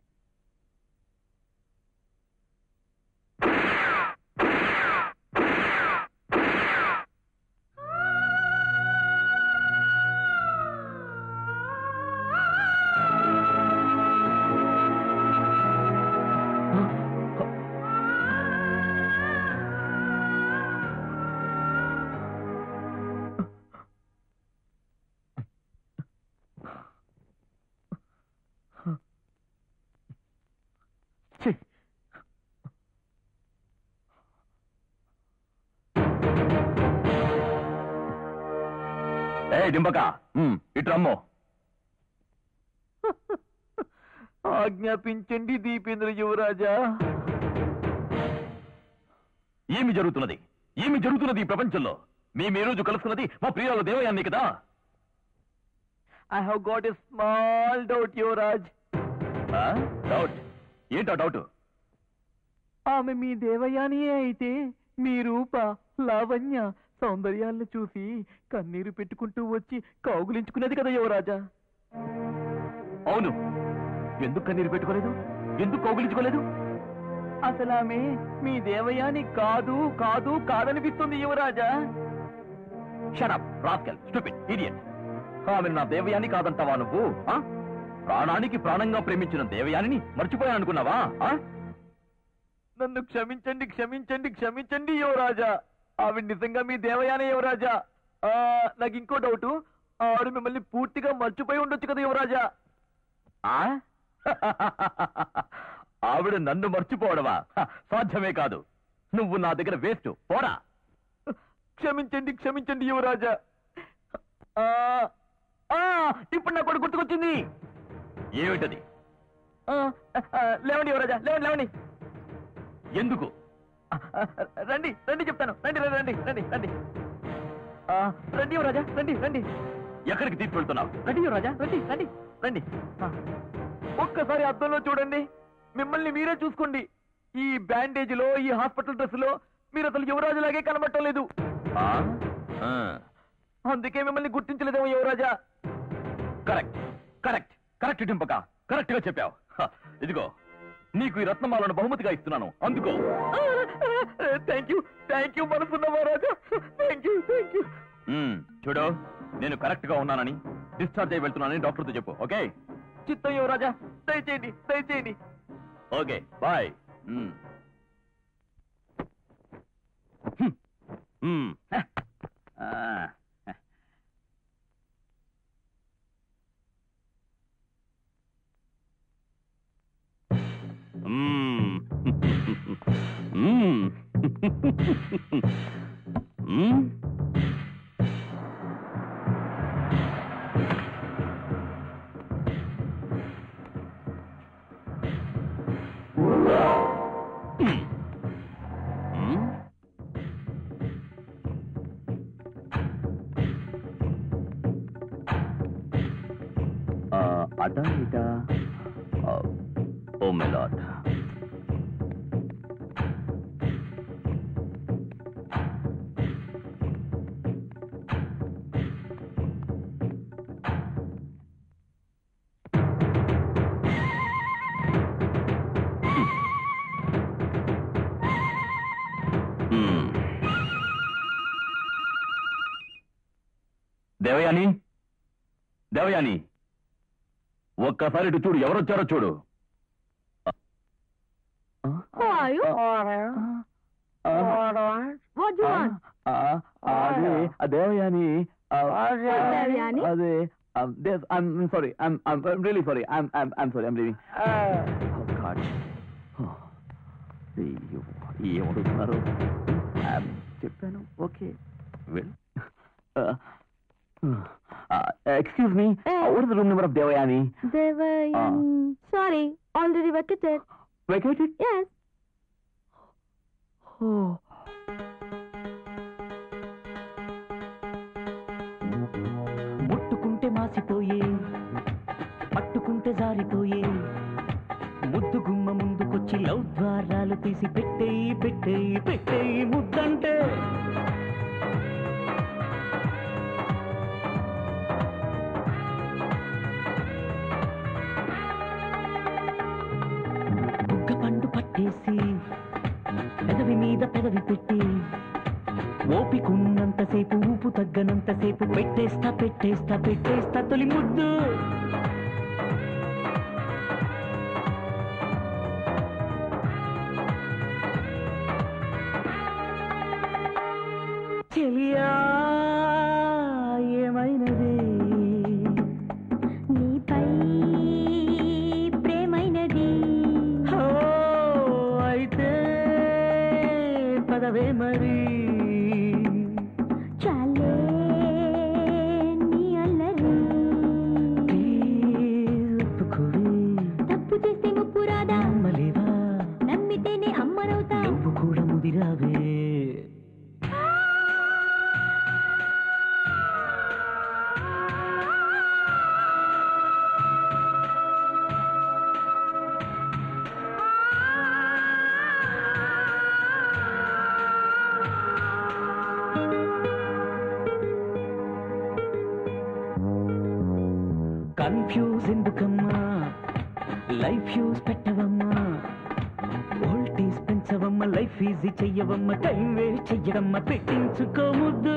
డింబక ఉమ్, ఇటు రమ్మో ఆజ్ఞాపించండి దీపేంద్ర యువరాజా ఏమి జరుగుతున్నది ఏమి జరుగుతున్నది ఈ ప్రపంచంలో మేము ఈ రోజు కలుస్తున్నది మా ప్రియాల దేవయాన్ని కదా I have got a small doubt యువరాజ్ ఆ? డౌట్ ఏంటా డౌట్ ఆమె మీ దేవయానియే అయితే మీ రూప లావణ్య సౌందర్యాలను చూసి కన్నీరు పెట్టుకుంటూ వచ్చి కౌగులించుకునేది కదా యువరాజా అవును ఎందుకు కన్నీరు పెట్టుకోలేదు ఎందుకు కౌగిలించుకోలేదు అసలు ఆమె మీ దేవయాని కాదు కాదు కాదనిపిస్తుంది యువరాజా షడప్ రాస్కెల్ స్టూపిడ్ ఇడియట్ ఆమె నా దేవయాని కాదంటావా నువ్వు ఆ? ప్రాణానికి ప్రాణంగా ప్రేమించిన దేవయానిని మర్చిపోయాను అనుకున్నావా ఆ? నన్ను క్షమించండి క్షమించండి క్షమించండి యువరాజా ఆవిడ నిజంగా మీ దేవయానే యువరాజా ఆ, నాకు ఇంకో డౌట్ ఆవిడ మిమ్మల్ని పూర్తిగా మర్చిపోయి ఉండొచ్చు కదా యువరాజా ఆ? ఆవిడ నన్ను మర్చిపోవడమా హ, సాధ్యమే కాదు నువ్వు నా దగ్గర వేస్ట్ పోరా క్షమించండి క్షమించండి యువరాజా ఆ, ఆ, ఇప్పుడు నాకు ఒకటి గుర్తుకొచ్చింది ఏమిటది ఆ, ఆ, లేవండి యువరాజా లేవండి లేవండి ఎందుకు ఆ, ఆ, రండి రండి చెప్తాను రండి రండి రండి రండి రండి ఆ, రండి యువరాజా రండి రండి ఎక్కడికి తీసుకెళ్తున్నావు రండి యువరాజా రండి రండి రండి ఆ, ఒక్కసారి అద్దంలో చూడండి మిమ్మల్ని మీరే చూసుకోండి ఈ బ్యాండేజ్ లో ఈ హాస్పిటల్ డ్రెస్ లో మీరు అసలు యువరాజులాగే కనబడటం లేదు ఆ? ఆ. అందుకే మిమ్మల్ని గుర్తించలేదేమో యువరాజా కరెక్ట్ కరెక్ట్ కరెక్ట్ డింపక కరెక్ట్ గా చెప్పావు హ, ఇదిగో నీకు ఈ రత్నమాలను బహుమతిగా ఇస్తున్నాను అందుకో థ్యాంక్ యూ థ్యాంక్ యూ మనసున్న మహారాజా థ్యాంక్ యూ థ్యాంక్ యూ మ్మ్, చూడు నేను కరెక్ట్ గా ఉన్నానని డిశ్చార్జ్ అయి వెళ్తున్నానని డాక్టర్తో చెప్పు ఓకే చిత్తం యువరాజా దయచేయండి దయచేయండి ఓకే బాయ్ మ్మ్. హ్మ్. మ్మ్. హ. ఆ. హ. మ్మ్. మ్మ్. మ్మ్. మ్మ్. ఆ, అటా ఇటా ఆ, ఓ మై లార్డ్ మ్మ్. దేవయాని దేవయాని ఒక్కసారి ఇటు చూడు ఎవరొచ్చారో చూడు అదే ఆ దేవయాని ఆ, దేవయాని? అదే I'm sorry I'm really sorry I'm I'm sorry I'm living ఏమడుగుతున్నారు చెప్పాను okay well excuse me what is the room number of Devayani Devayani sorry already vacated vacated yes ముట్టుకుంటే మాసిపోయే పట్టుకుంటే జారిపోయే ముద్దు గుమ్మ ముందుకొచ్చి లవ్ ద్వారాలు తీసి పెట్టేయి పెట్టేయి పెట్టేయి ముద్దంటే బుగ్గ పండు పట్టేసి పెదవి మీద పెదవి పెట్టి ఓపికున్నంతసేపు ఊపు తగ్గనంతసేపు పెట్టేస్తా పెట్టేస్తా పెట్టేస్తా తొలి ముద్దు చెలియా ఏమైనది నీపై ప్రేమైనది ఓ, అయితే పదవే మరి చాలే నీ కన్ఫ్యూజ్ ఎందుకమ్మా లైఫ్ యూస్ పెట్టవమ్మా వోల్టేజ్ పెంచవమ్మ లైఫ్ ఈజీ చెయ్యవమ్మ టైం వేస్ట్ చెయ్యడమ్మ పెట్టించుకోముద్దు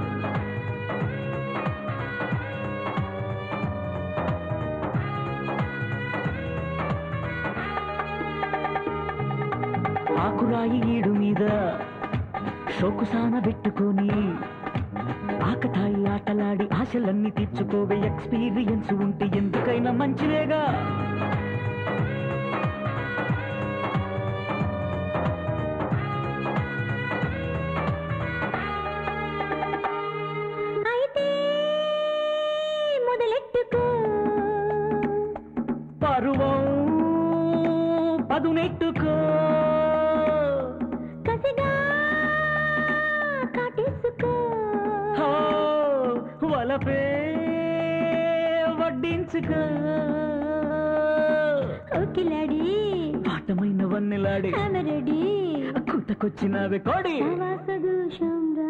ఆకురాయి ఈడు మీద షోకుసాన పెట్టుకొని ఆకతాయి ఆటలాడి ఆశలన్నీ తీర్చుకోవే ఎక్స్పీరియన్స్ ఉంటే ఎందుకైనా మంచిదేగా అయితే మొదలెట్టుకో పరువం పదునెట్టుకో కసిగా కాటేసుకో హో, వలపే వడ్డించుకో ఓకిలాడి పాటమైన వన్నెలాడి రెడీ కుతకొచ్చినవే కోడి వాసదోషంరా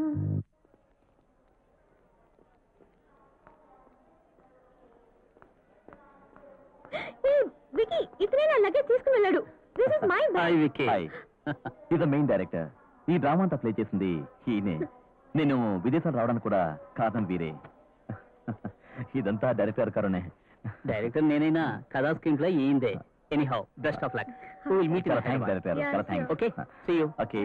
వికీ ఇతనే నా లగేజ్ తీసుకుని వెళ్ళాడు this is my bag hi is the main director ఈ డ్రామా అంతా ప్లే చేసింది ఈయనే నేను విదేశాలు రావడానికి కూడా కారణం వీరే ఇదంతా డైరెక్టర్ కరుణే డైరెక్టర్ నేనైనా కథా స్క్రీన్ ప్లే ఏందే anyhow best of luck will meet చాలా థ్యాంక్స్ డైరెక్టర్ Yeah, చాలా sure. Thanks okay see you okay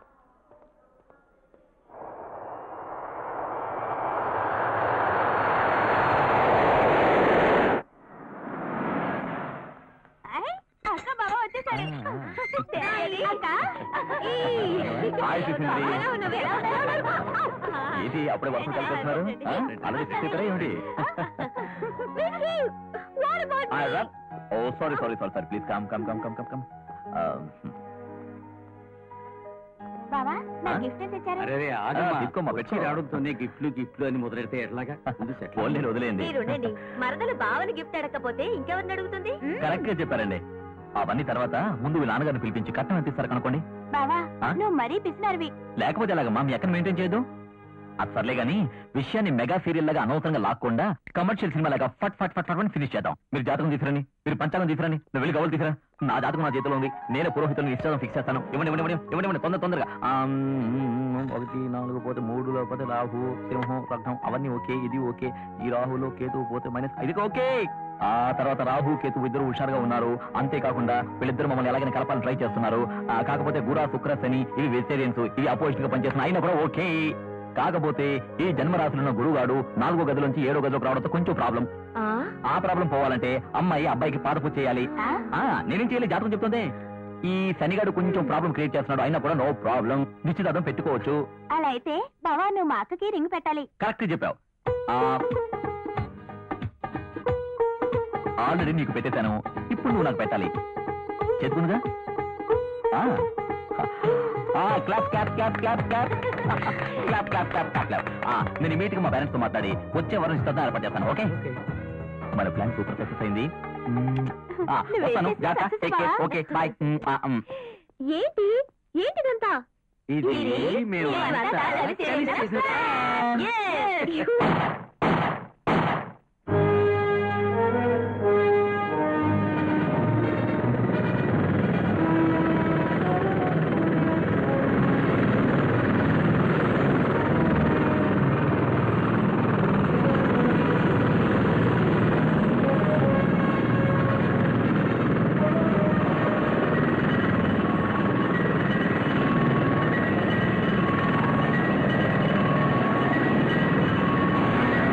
అక్క బావ వచ్చేసారు అక్క హాయ్ సుశీంద్రి ఎలా ఉన్నావు? ఎలా ఉన్నావు? ఏంటి అప్పుడే వర్షం కలిపేస్తున్నారు అలాగే ఫిక్స్ ఏమిటి Vicky, what about me? Oh sorry sorry sorry sorry please come come come come come come బావా నా ఆ? గిఫ్ట్ తెచ్చారు అరే తీసుకోమ్మా, పెట్టుకో. అడుగుతుంది గిఫ్ట్లు గిఫ్ట్లు అని మొదలెడితే ఎట్లాగా ముందు settle ఫోన్ నేను వదిలేయండి మీరుండండి మరదలు బావని గిఫ్ట్ అడగకపోతే ఇంకెవరిని అడుగుతుంది కరెక్ట్ గా చెప్పారండి అవన్నీ తర్వాత ముందు వీళ్ళ నాన్నగారిని పిలిపించి కట్నం ఎంత ఇస్తారు కనుకోండి బావా ఆ? నువ్వు మరీ పిసినారువి లేకపోతే ఎలాగమ్మా మీ ఎక్కడ మెయింటైన్ చేయదు అది సర్లే గానీ విషయాన్ని మెగా సీరియల్ లాగా అనవసరంగా లాక్కుండా కమర్షియల్ సినిమా లాగా ఫట్ ఫట్ ఫట్ ఫట్ ఫినిష్ చేద్దాం మీరు జాతకం తీసుకురండి మీరు పంచాంగం తీసుకురండి నువ్వు వెళ్ళి గౌలు తీసుకురా నా జాతకం నా చేతిలో ఉంది నేనే పురోహితులను ఇష్టం ఫిక్స్ చేస్తాను ఇవ్వండి ఇవ్వండి ఇవ్వండి ఇవ్వండి ఇవ్వండి తొందర తొందరగా ఆ, మ్, ఒకటి నాలుగు పోతే మూడు పోతే రాహు సింహం రగ్నం అవన్నీ ఓకే ఇది ఓకే ఈ రాహులో కేతు పోతే మైనస్ ఇది ఓకే ఆ తర్వాత రాహు కేతు ఇద్దరు హుషారుగా ఉన్నారు అంతేకాకుండా వీళ్ళిద్దరు మమ్మల్ని ఎలాగైనా కలపాలని ట్రై చేస్తున్నారు ఆ, కాకపోతే గురా శుక్ర శని ఇవి వెజిటేరియన్స్ ఇవి అపోజిట్ గా పనిచేస్తున్న అయినా కూడా ఓకే కాకపోతే ఈ జన్మరాశులు ఉన్న గురుగాడు నాలుగో గదిలోంచి ఏడో గదిలోకి రావడంతో కొంచెం ప్రాబ్లం ఆ ప్రాబ్లం పోవాలంటే అమ్మాయి అబ్బాయికి పాదపు చేయాలి ఆ నేనేం చేయాలి జాతకం చెప్తుంది ఈ శనిగాడు కొంచెం ప్రాబ్లం క్రియేట్ చేస్తున్నాడు అయినా కూడా నో ప్రాబ్లం నిశ్చితార్థం పెట్టుకోవచ్చు అలా అయితే బావా నువ్వు మా అక్కకి రింగ్ పెట్టాలి కరెక్ట్ చెప్పావు ఆల్రెడీ నీకు పెట్టేశాను ఇప్పుడు నువ్వు నాకు పెట్టాలి చెప్పుకుందిగా clap clap clap clap clap clap clap clap clap clap నేను ఇమీడియట్ గా మా పేరెంట్స్ తో మాట్లాడి వచ్చే వారం ఇస్తాను ఏర్పాటు చేస్తాను ఓకే మన ప్లాన్ సూపర్ సక్సెస్ అయింది మ్మ్. ఆ, నువ్వు వస్తాను చేసిన జాగ్రత్త success టేక్ కేర్ బా. ఓకే బాయ్ ఏంటి ఏంటిదంతా ఇది మేము మేమంతా కలిసి చేసిన- Yes. ఆ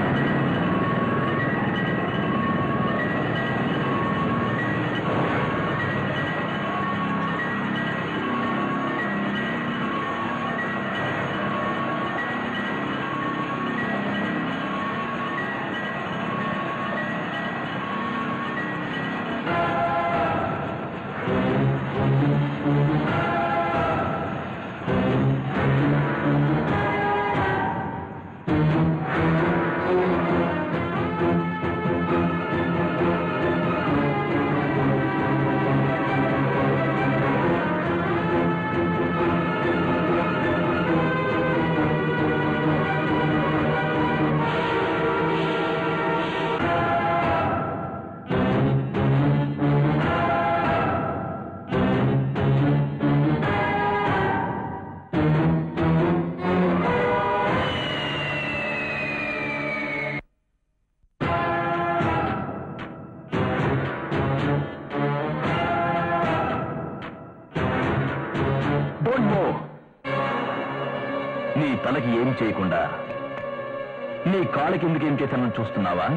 తలకి ఏం చేయకుండా నీ కాళ్ళకి ఎందుకు ఏం చేశానని చూస్తున్నావా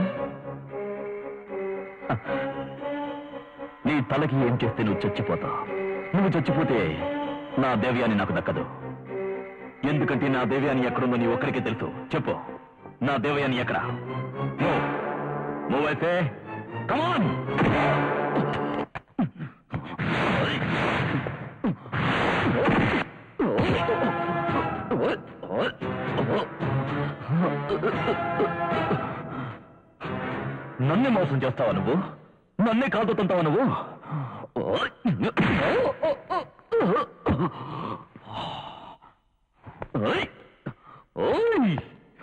నీ తలకి ఏం చేస్తే నువ్వు చచ్చిపోతావు నువ్వు చచ్చిపోతే నా దేవ్యాన్ని నాకు దక్కదు ఎందుకంటే నా దేవ్యాన్ని ఎక్కడుందో నీ ఒక్కడికే తెలుసు చెప్పు నా దేవయాని ఎక్కడ మూవ్ అయితే కమాన్ నన్నే మోసం చేస్తావా నువ్వు నన్నే కాల్తో తంతావా నువ్వు ఓయ్ ఓయ్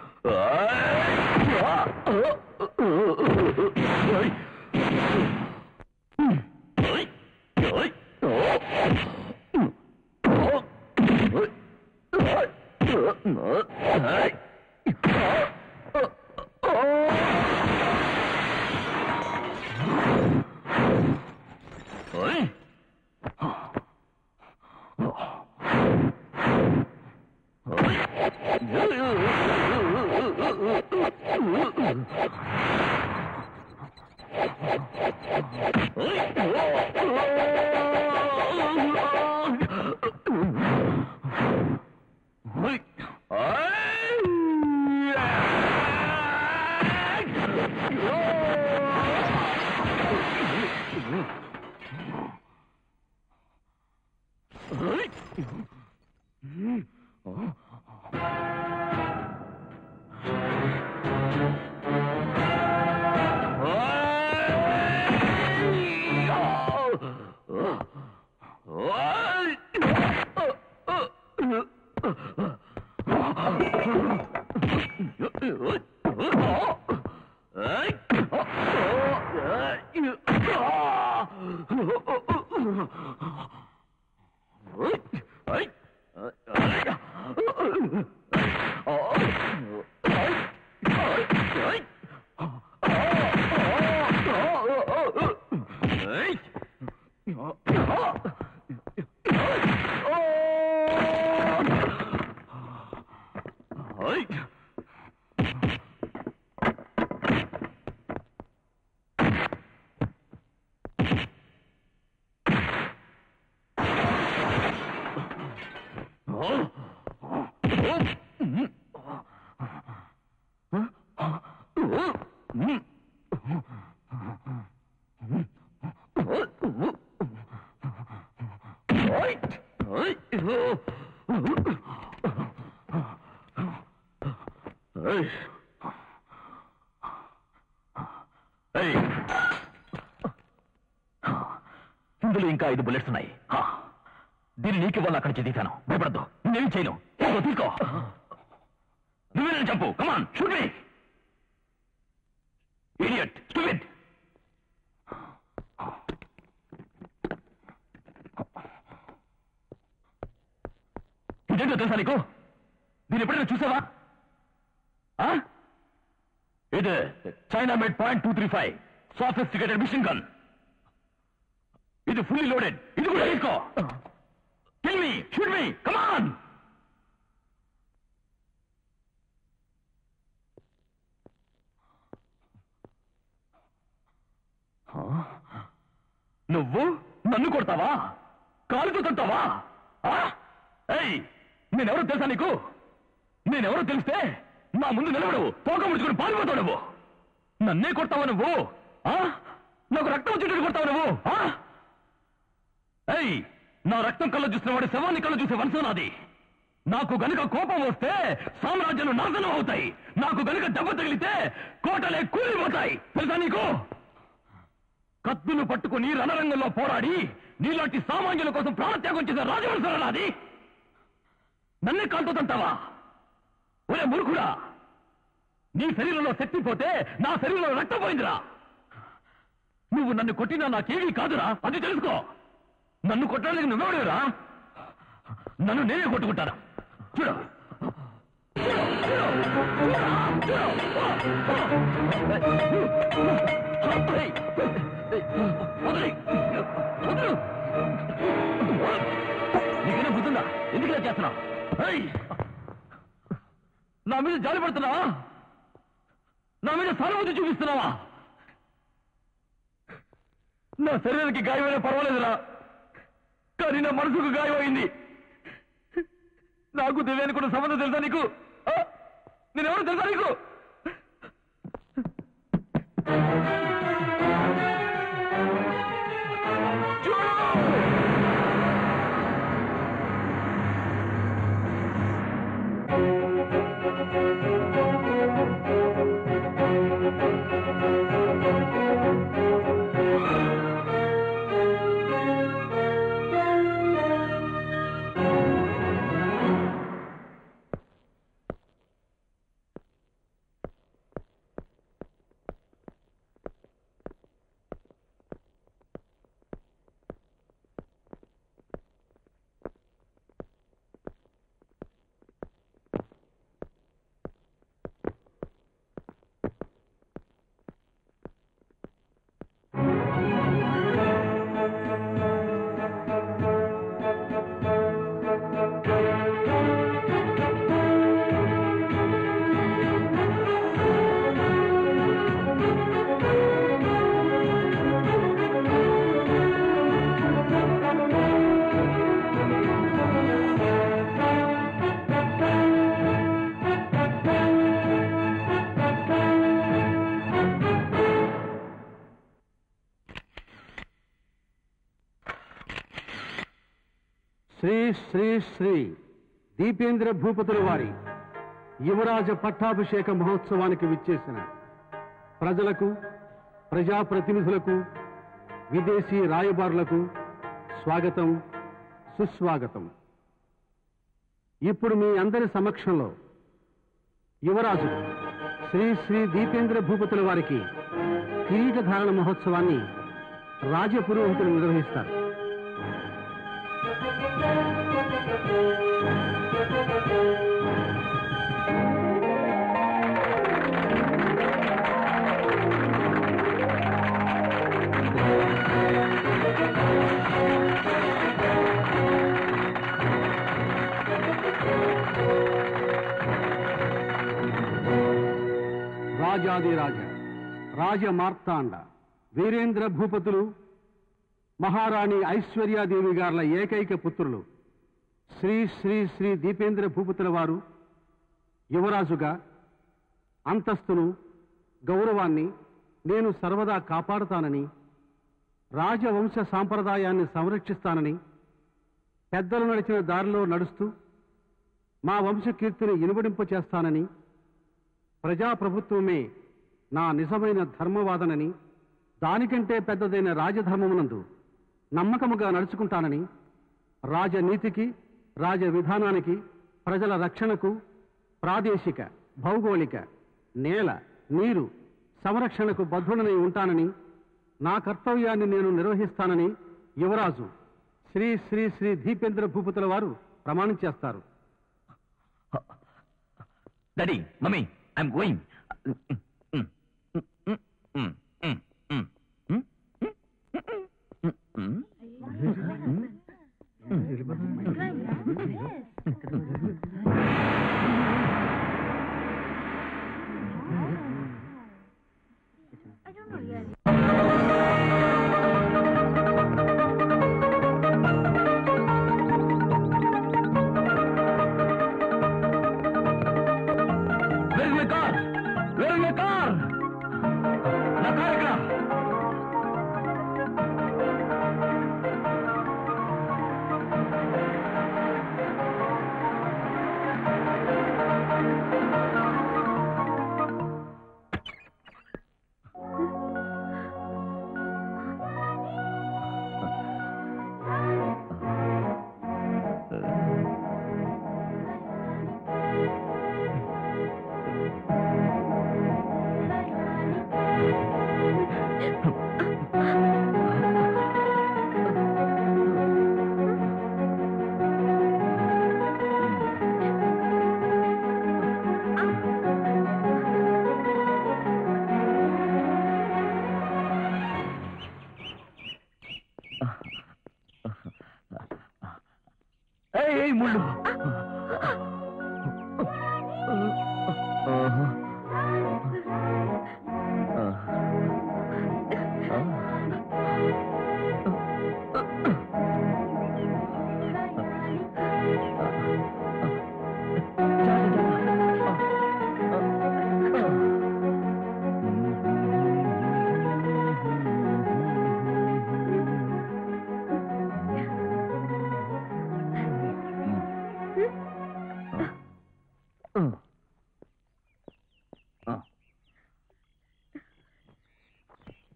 ఇందులో ఇంకా ఐదు బుల్లెట్స్ ఉన్నాయి హా. దీన్ని నీకు ఇవ్వాలి అక్కడి నుంచి తీశాను భయపడద్దు నేనేం చేయను తీసుకో తీసుకో నువ్వే నన్ను చంపు come on shoot me idiot stupid ఇదేంటో తెలుసా నీకు దీన్ని ఎప్పుడైనా చూసావా ఆ? ఇది China made point two three five sophisticated machine gun ఇది ఫుల్లీ లోడెడ్ ఇది కూడా తీసుకో కిల్ మీ షూట్ మీ కమాన్ నువ్వు నన్ను కొడతావా కాలుతో తంటావా ఆ? ఏయ్ నేనెవరో తెలుసా నీకు నేనెవరో తెలిస్తే నా ముందు నిలబడవు పోక ముడుచుకుని పాల్పోతావు నువ్వు నన్నే కొడతావా నువ్వు ఆ? నాకు రక్తం వచ్చేటట్టు కొడతావు నువ్వు ఆ? ఏయ్ నా రక్తం కళ్ళ చూసిన వాడి శవాన్ని కళ్ళ చూసే వంశం నాది నాకు గనుక కోపం వస్తే సామ్రాజ్యాలు నాశనం అవుతాయి నాకు గనుక దెబ్బ తగిలితే కోటలే కూలిపోతాయి తెలుసా నీకు కత్తులు పట్టుకుని రణరంగంలో పోరాడి నీలాంటి సామాన్యుల కోసం ప్రాణత్యాగం చేసే రాజవంశం నాది నన్నే కాల్తోతంటావా ఒరే మూర్ఖుడా నీ శరీరంలో శక్తి పోతే నా శరీరంలో రక్తం పోయిందిరా నువ్వు నన్ను కొట్టినా నాకేమీ కాదురా అది తెలుసుకో నన్ను కొట్టడానికి నువ్వెవడేరా నన్ను నేనే కొట్టుకుంటాను చూడు ఏయ్, వదిలేయ్. వదిలు. నీకైనా బుద్ధుందా ఎందుకు ఇలా చేస్తున్నావు ఏయ్! మీద జాలి పడుతున్నావా నా మీద సానుభూతి చూపిస్తున్నావా నా శరీరానికి గాయమైనా పర్వాలేదురా కానీ నా మనసుకు గాయమైంది నాకు దివ్యానికి కూడా సంబంధం తెలుసా నీకు ఆ? నేనెవరు తెలుసా నీకు శ్రీ శ్రీ శ్రీ దీపేంద్ర భూపతుల వారి యువరాజ పట్టాభిషేక మహోత్సవానికి విచ్చేసిన ప్రజలకు ప్రజాప్రతినిధులకు విదేశీ రాయబారులకు స్వాగతం సుస్వాగతం ఇప్పుడు మీ అందరి సమక్షంలో యువరాజు శ్రీ శ్రీ దీపేంద్ర భూపతుల వారికి కిరీటధారణ మహోత్సవాన్ని రాజపురోహితులు నిర్వహిస్తారు రాజాదిరాజ రాజ మార్తాండ వీరేంద్ర భూపతులు మహారాణి ఐశ్వర్యాదేవి గార్ల ఏకైక పుత్రులు శ్రీ శ్రీ శ్రీ దీపేంద్ర భూపతుల వారు యువరాజుగా అంతస్తును గౌరవాన్ని నేను సర్వదా కాపాడుతానని రాజవంశ సాంప్రదాయాన్ని సంరక్షిస్తానని పెద్దలు నడిచిన దారిలో నడుస్తూ మా వంశకీర్తిని ఇనుబడింప చేస్తానని ప్రజాప్రభుత్వమే నా నిజమైన ధర్మవాదనని దానికంటే పెద్దదైన రాజధర్మమునందు నమ్మకముగా నడుచుకుంటానని రాజనీతికి రాజ విధానానికి ప్రజల రక్షణకు ప్రాదేశిక భౌగోళిక నేల నీరు సంరక్షణకు బద్ధుడనై ఉంటానని నా కర్తవ్యాన్ని నేను నిర్వహిస్తానని యువరాజు శ్రీ శ్రీ శ్రీ దీపేంద్ర భూపతుల వారు ప్రమాణం చేస్తారు daddy mummy I'm going Where is my car? Where is my car? నా కార్ ఎక్కడ ఏయ్ ఏయ్ ముళ్ళు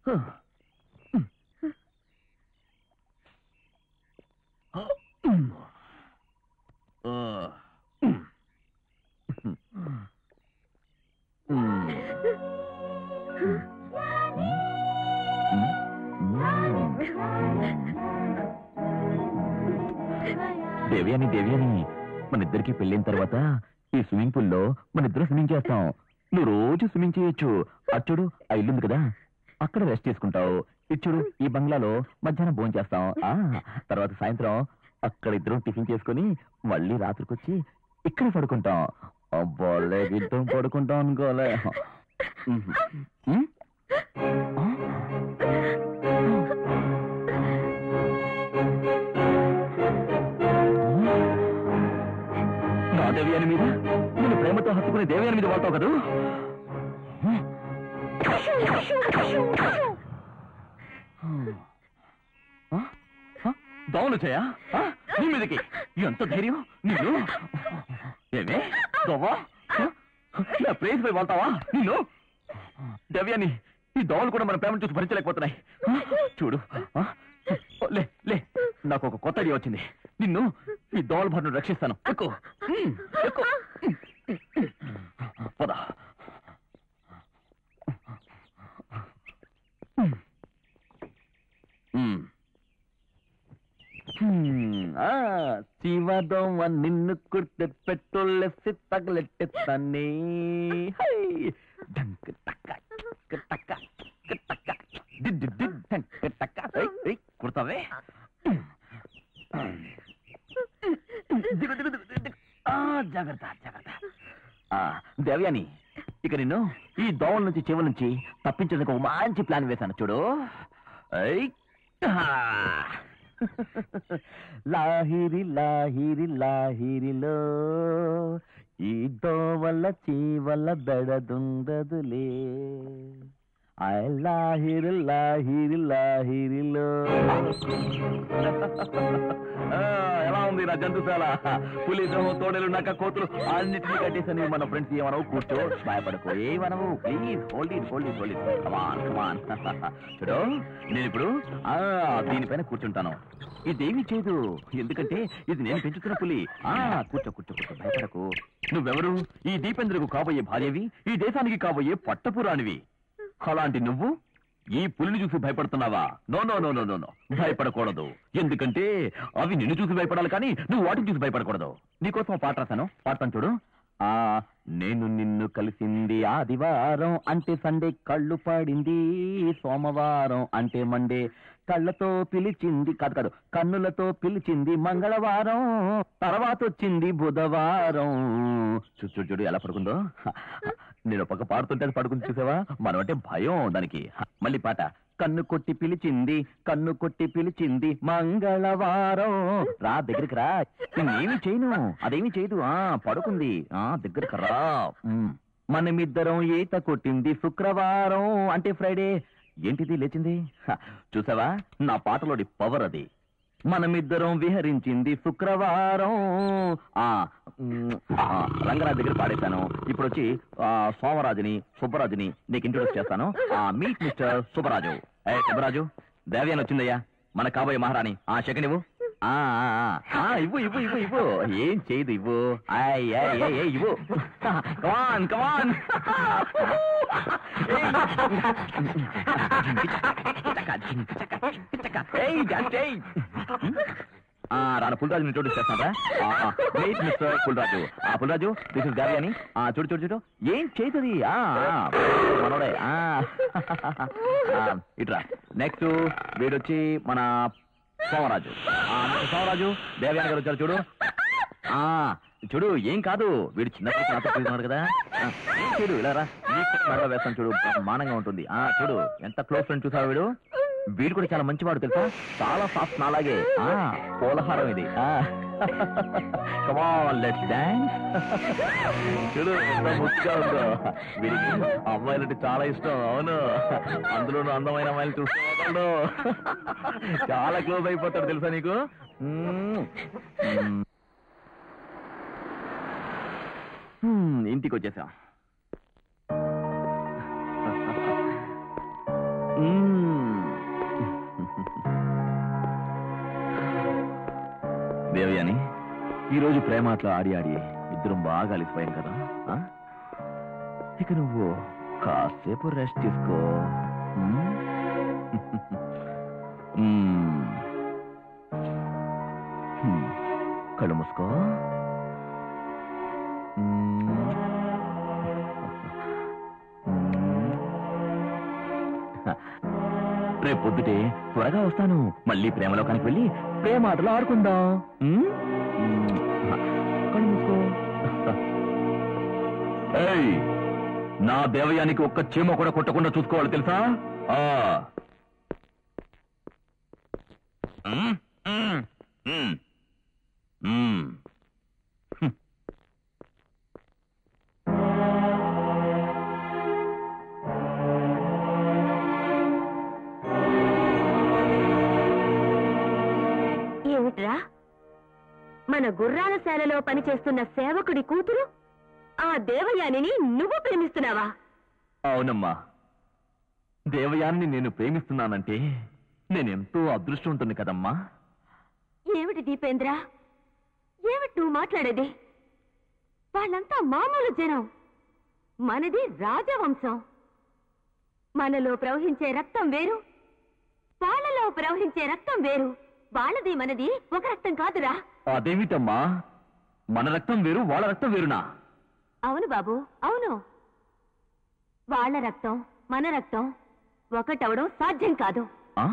దేవ్యాని దేవ్యాని మన ఇద్దరికి పెళ్ళైన తర్వాత ఈ స్విమ్మింగ్ పూల్ లో మన ఇద్దరు స్విమ్మింగ్ చేస్తాం నువ్వు రోజు స్విమ్మింగ్ చేయొచ్చు అచ్చుడు ఆ ఇల్లుంది కదా అక్కడ రెస్ట్ తీసుకుంటావు ఇచ్చుడు ఈ బంగ్లాలో మధ్యాహ్నం భోజనం చేస్తాం ఆ తర్వాత సాయంత్రం అక్కడ ఇద్దరం టిఫిన్ చేసుకుని మళ్ళీ రాత్రికి వచ్చి ఇక్కడ పడుకుంటాం అబ్బాలే ఇద్దరం పడుకుంటాం అనుకోలే ఉమ్. ఆ? నా దేవ్యాని మీద నేను ప్రేమతో హత్తుకునే దేవ్యాని మీద వాడతావు కదా దోమలు చేయా నీ మీదకి ఎంత ధైర్యం నీళ్ళు ఏమే దోవా నా ప్లేస్ పోయి వాళ్తావా నిన్ను దేవ్యాని ఈ దోమలు కూడా మన ప్రేమను చూసి భరించలేకపోతున్నాయి చూడు ఆ? లే లే నాకు ఒక కొత్త ఐడియా వచ్చింది నిన్ను ఈ దోమల బారిని రక్షిస్తాను ఎక్కు ఉమ్, ఎక్కు పద ఉమ్. హ్మ్, ఆ, శివదోమ నిన్ను కుడితే పెట్రోల్ ఎసి తగలెట్టేస్తానే హై. డంక్ టక్క, టిక్ టక్క, టిక్ టక్క, డి డి డి డంక్ టక్క. ఏయ్, ఏయ్, కుడతావే దిగు, దిగు, దిగు, దిగు. ఆ, జాగ్రత్త జాగ్రత్త ఆ, దేవయాని ఇక నిన్ను ఈ దోవల నుంచి చెవుల నుంచి తప్పించడానికి ఒక మంచి ప్లాన్ వేశాను చూడు ఐ, ఆ. లాహిరి లాహిరి లాహిరిలో ఈ దోవల చీవల బెడదుండదులే ఐ లాహిరి లాహిరి లాహిరిలో ఆ, ఎలా ఉంది నా జంతుశాల పులి సింహం తోడేలు నక్క కోతులు అన్నిటినీ కట్టేసని మన ఫ్రెండ్స్ ఏమనవు కూర్చో భయపడకు ఏమనవు please hold it hold it hold it come on come on చూడు నేను ఇప్పుడు ఆ దీనిపైన కూర్చుంటాను ఇదేమి చేయదు ఎందుకంటే ఇది నేను పెంచుతున్న పులి ఆ కూర్చో కూర్చో కూర్చో భయపడకు నువ్వెవరు ఈ దీపేంద్రకు కాబోయే భార్యవి ఈ దేశానికి కాబోయే పట్టపురాణివి అలాంటి నువ్వు ఈ పులిని చూసి భయపడుతున్నావా no no no no no no భయపడకూడదు ఎందుకంటే అవి నిన్ను చూసి భయపడాలి కానీ నువ్వు వాటిని చూసి భయపడకూడదు నీకోసం ఓ పాట రాశాను పాడతాను చూడు ఆ నేను నిన్ను కలిసింది ఆదివారం అంటే సండే కళ్ళు పడింది సోమవారం అంటే మండే కళ్ళతో పిలిచింది కాదు కాదు కన్నులతో పిలిచింది మంగళవారం తర్వాత వచ్చింది బుధవారం చూడు చూడు చూడు ఎలా పడుకుందో నేను ఒక పక్క పాడుతుంటే అది పడుకుంది చూసావా మనం అంటే భయం దానికి మళ్ళీ పాట కన్ను కొట్టి పిలిచింది కన్ను కొట్టి పిలిచింది మంగళవారం రా దగ్గరికి రా నేనేమి చేయను అదేమి చేయదు ఆ పడుకుంది ఆ దగ్గరికి రా ఉమ్. మనమిద్దరం ఈత కొట్టింది శుక్రవారం అంటే ఫ్రైడే ఏంటిది లేచింది హ, చూసావా నా పాటలోని పవర్ అది మనమిద్దరం విహరించింది శుక్రవారం ఆ ఉమ్, ఆ, రంగరాజు దగ్గర పాడేశాను ఇప్పుడు వచ్చి ఆ, సోమరాజుని సుబ్బరాజుని నీకు ఇంట్రొడ్యూస్ చేస్తాను ఆ మీట్ మిస్టర్ సుబ్బరాజు ఏ సుబ్బరాజు దేవ్యాన్ వచ్చిందయ్యా మన కాబోయే మహారాణి ఆ సెకండ్ ఇవ్వు ఆ, ఆ, ఆ, ఆ, ఇవ్వు ఇవ్వు ఇవ్వు ఇవ్వు ఏం చేయదు ఇవ్వు ఆయ్, ఆయ్, ఆయ్, ఆయ్, ఇవ్వు కమాన్ కమాన్ రాను పుల్రాజు ఇంట్రోడ్యూస్ చేస్తారా వెయిట్ మిస్టర్ పుల్రాజు ఆ పుల్రాజు దిస్ ఇస్ గారి అని ఆ చూడు చూడు చూడు ఏం చేతుంది ఆ ఆ, మనోడే ఆ ఆ, ఇట్రా నెక్స్ట్ వీడొచ్చి మన సోమరాజు ఆ, నెక్స్ట్ సోమరాజు దేవయాని గారు వచ్చారు చూడు ఆ చూడు ఏం కాదు వీడు చిన్న పిల్లలు నాతో తిరుగుతున్నాడు కదా ఆ, ఏం చూడు ఇలా రా నీకు కూడా మెడలో వేస్తాను చూడు మానంగా ఉంటుంది ఆ చూడు ఎంత క్లోజ్ ఫ్రెండ్ చూసావు వీడు వీడు కూడా చాలా మంచివాడు తెలుసా చాలా సాఫ్ట్ నాలాగే ఆ పోలహారం ఇది కమాన్ లెట్స్ డాన్స్ చూడు ఎంత ముద్దుగా ఉందో వీడికి అమ్మాయిలంటే చాలా ఇష్టం అవును అందులోనూ అందమైన అమ్మాయిలు చూస్తున్నాడు చాలా క్లోజ్ అయిపోతాడు తెలుసా నీకు మ్మ్. మ్మ్. హ్మ్, ఇంటికి వచ్చేసాం మ్మ్. దేవయాని ఈరోజు ప్రేమాటలో ఆడి ఆడి ఇద్దరం బాగా అలిసిపోయాం కదా ఆ? ఇక నువ్వు కాసేపు రెస్ట్ తీసుకో ఉమ్? ఉమ్. హ్మ్. కళ్ళు మూసుకో ఉమ్. ఉమ్. రేపు పొద్దుటే త్వరగా వస్తాను మళ్ళీ ప్రేమలోకానికి వెళ్ళి ప్రేమ ఆటలు ఆడుకుందాం ఉమ్? ఉమ్. కళ్ళు మూసుకో ఏయ్, నా దేవయానికి ఒక్క చీమ కూడా కొట్టకుండా చూసుకోవాలి తెలుసా ఆ. ఉమ్, ఉమ్, ఉమ్, ఉమ్. హ్మ్. ఏమిట్రా మన గుర్రాల శాలలో పనిచేస్తున్న సేవకుడి కూతురు ఆ దేవయానిని నువ్వు ప్రేమిస్తున్నావా అవునమ్మా దేవయాన్ని నేను ప్రేమిస్తున్నానంటే నేనెంతో అదృష్టవంతుని కదమ్మా ఏమిటి దీపేంద్ర ఏమిటి నువ్వు మాట్లాడేది వాళ్ళంతా మామూలు జనం మనది రాజవంశం మనలో ప్రవహించే రక్తం వేరు వాళ్ళలో ప్రవహించే రక్తం వేరు వాళ్ళది మనది ఒక రక్తం కాదురా అదేమిటమ్మా మన రక్తం వేరు వాళ్ళ రక్తం వేరునా అవును బాబు అవును వాళ్ళ రక్తం మన రక్తం ఒకటవడం సాధ్యం కాదు ఆ?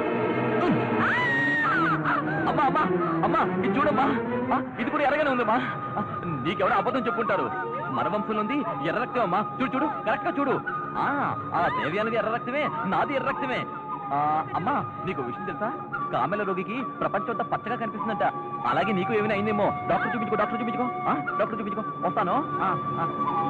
అమ్మా అమ్మా అమ్మా ఇది చూడమ్మా ఆ, ఇది కూడా ఎర్రగానే ఉందమ్మా ఆ, నీకెవరో అబద్ధం చెప్పుంటారు మన వంశంలో ఉంది ఎర్ర రక్తం అమ్మా చూడు చూడు కరెక్ట్ గా చూడు ఆ ఆ దేవి అనేది ఎర్ర రక్తమే నాది ఎర్ర రక్తమే ఆ, అమ్మా నీకు విషయం తెలుసా కామెల రోగికి ప్రపంచం అంతా పచ్చగా కనిపిస్తుందంట అలాగే నీకు ఏమైనా అయిందేమో డాక్టర్ చూపించుకో డాక్టర్ చూపించుకో ఆ, డాక్టర్ చూపించుకో వస్తాను ఆ, ఆ.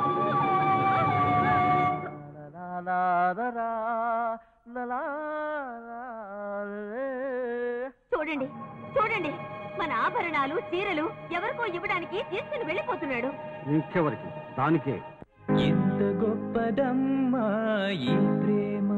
చూడండి చూడండి మన ఆభరణాలు చీరలు ఎవరికో ఇవ్వడానికి తీసుకుని వెళ్ళిపోతున్నాడు ఇంకెవరికి దానికే ఎంత గొప్పదమ్మా ఈ ప్రేమ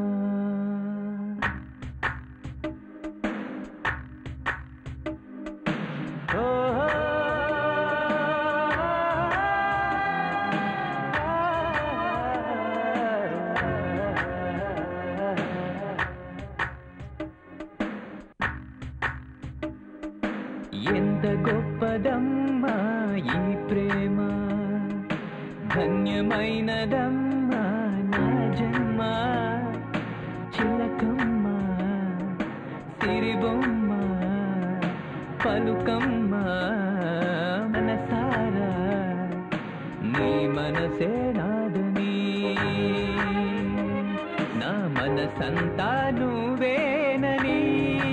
ఎంత గొప్పదమ్మా ఈ ప్రేమ ధన్యమైనదమ్మా నా జన్మ చిలకమ్మ సిరిబొమ్మ పలుకమ్మ మనసారా నీ మనసే నాదని నా మనసంతా నువ్వేనని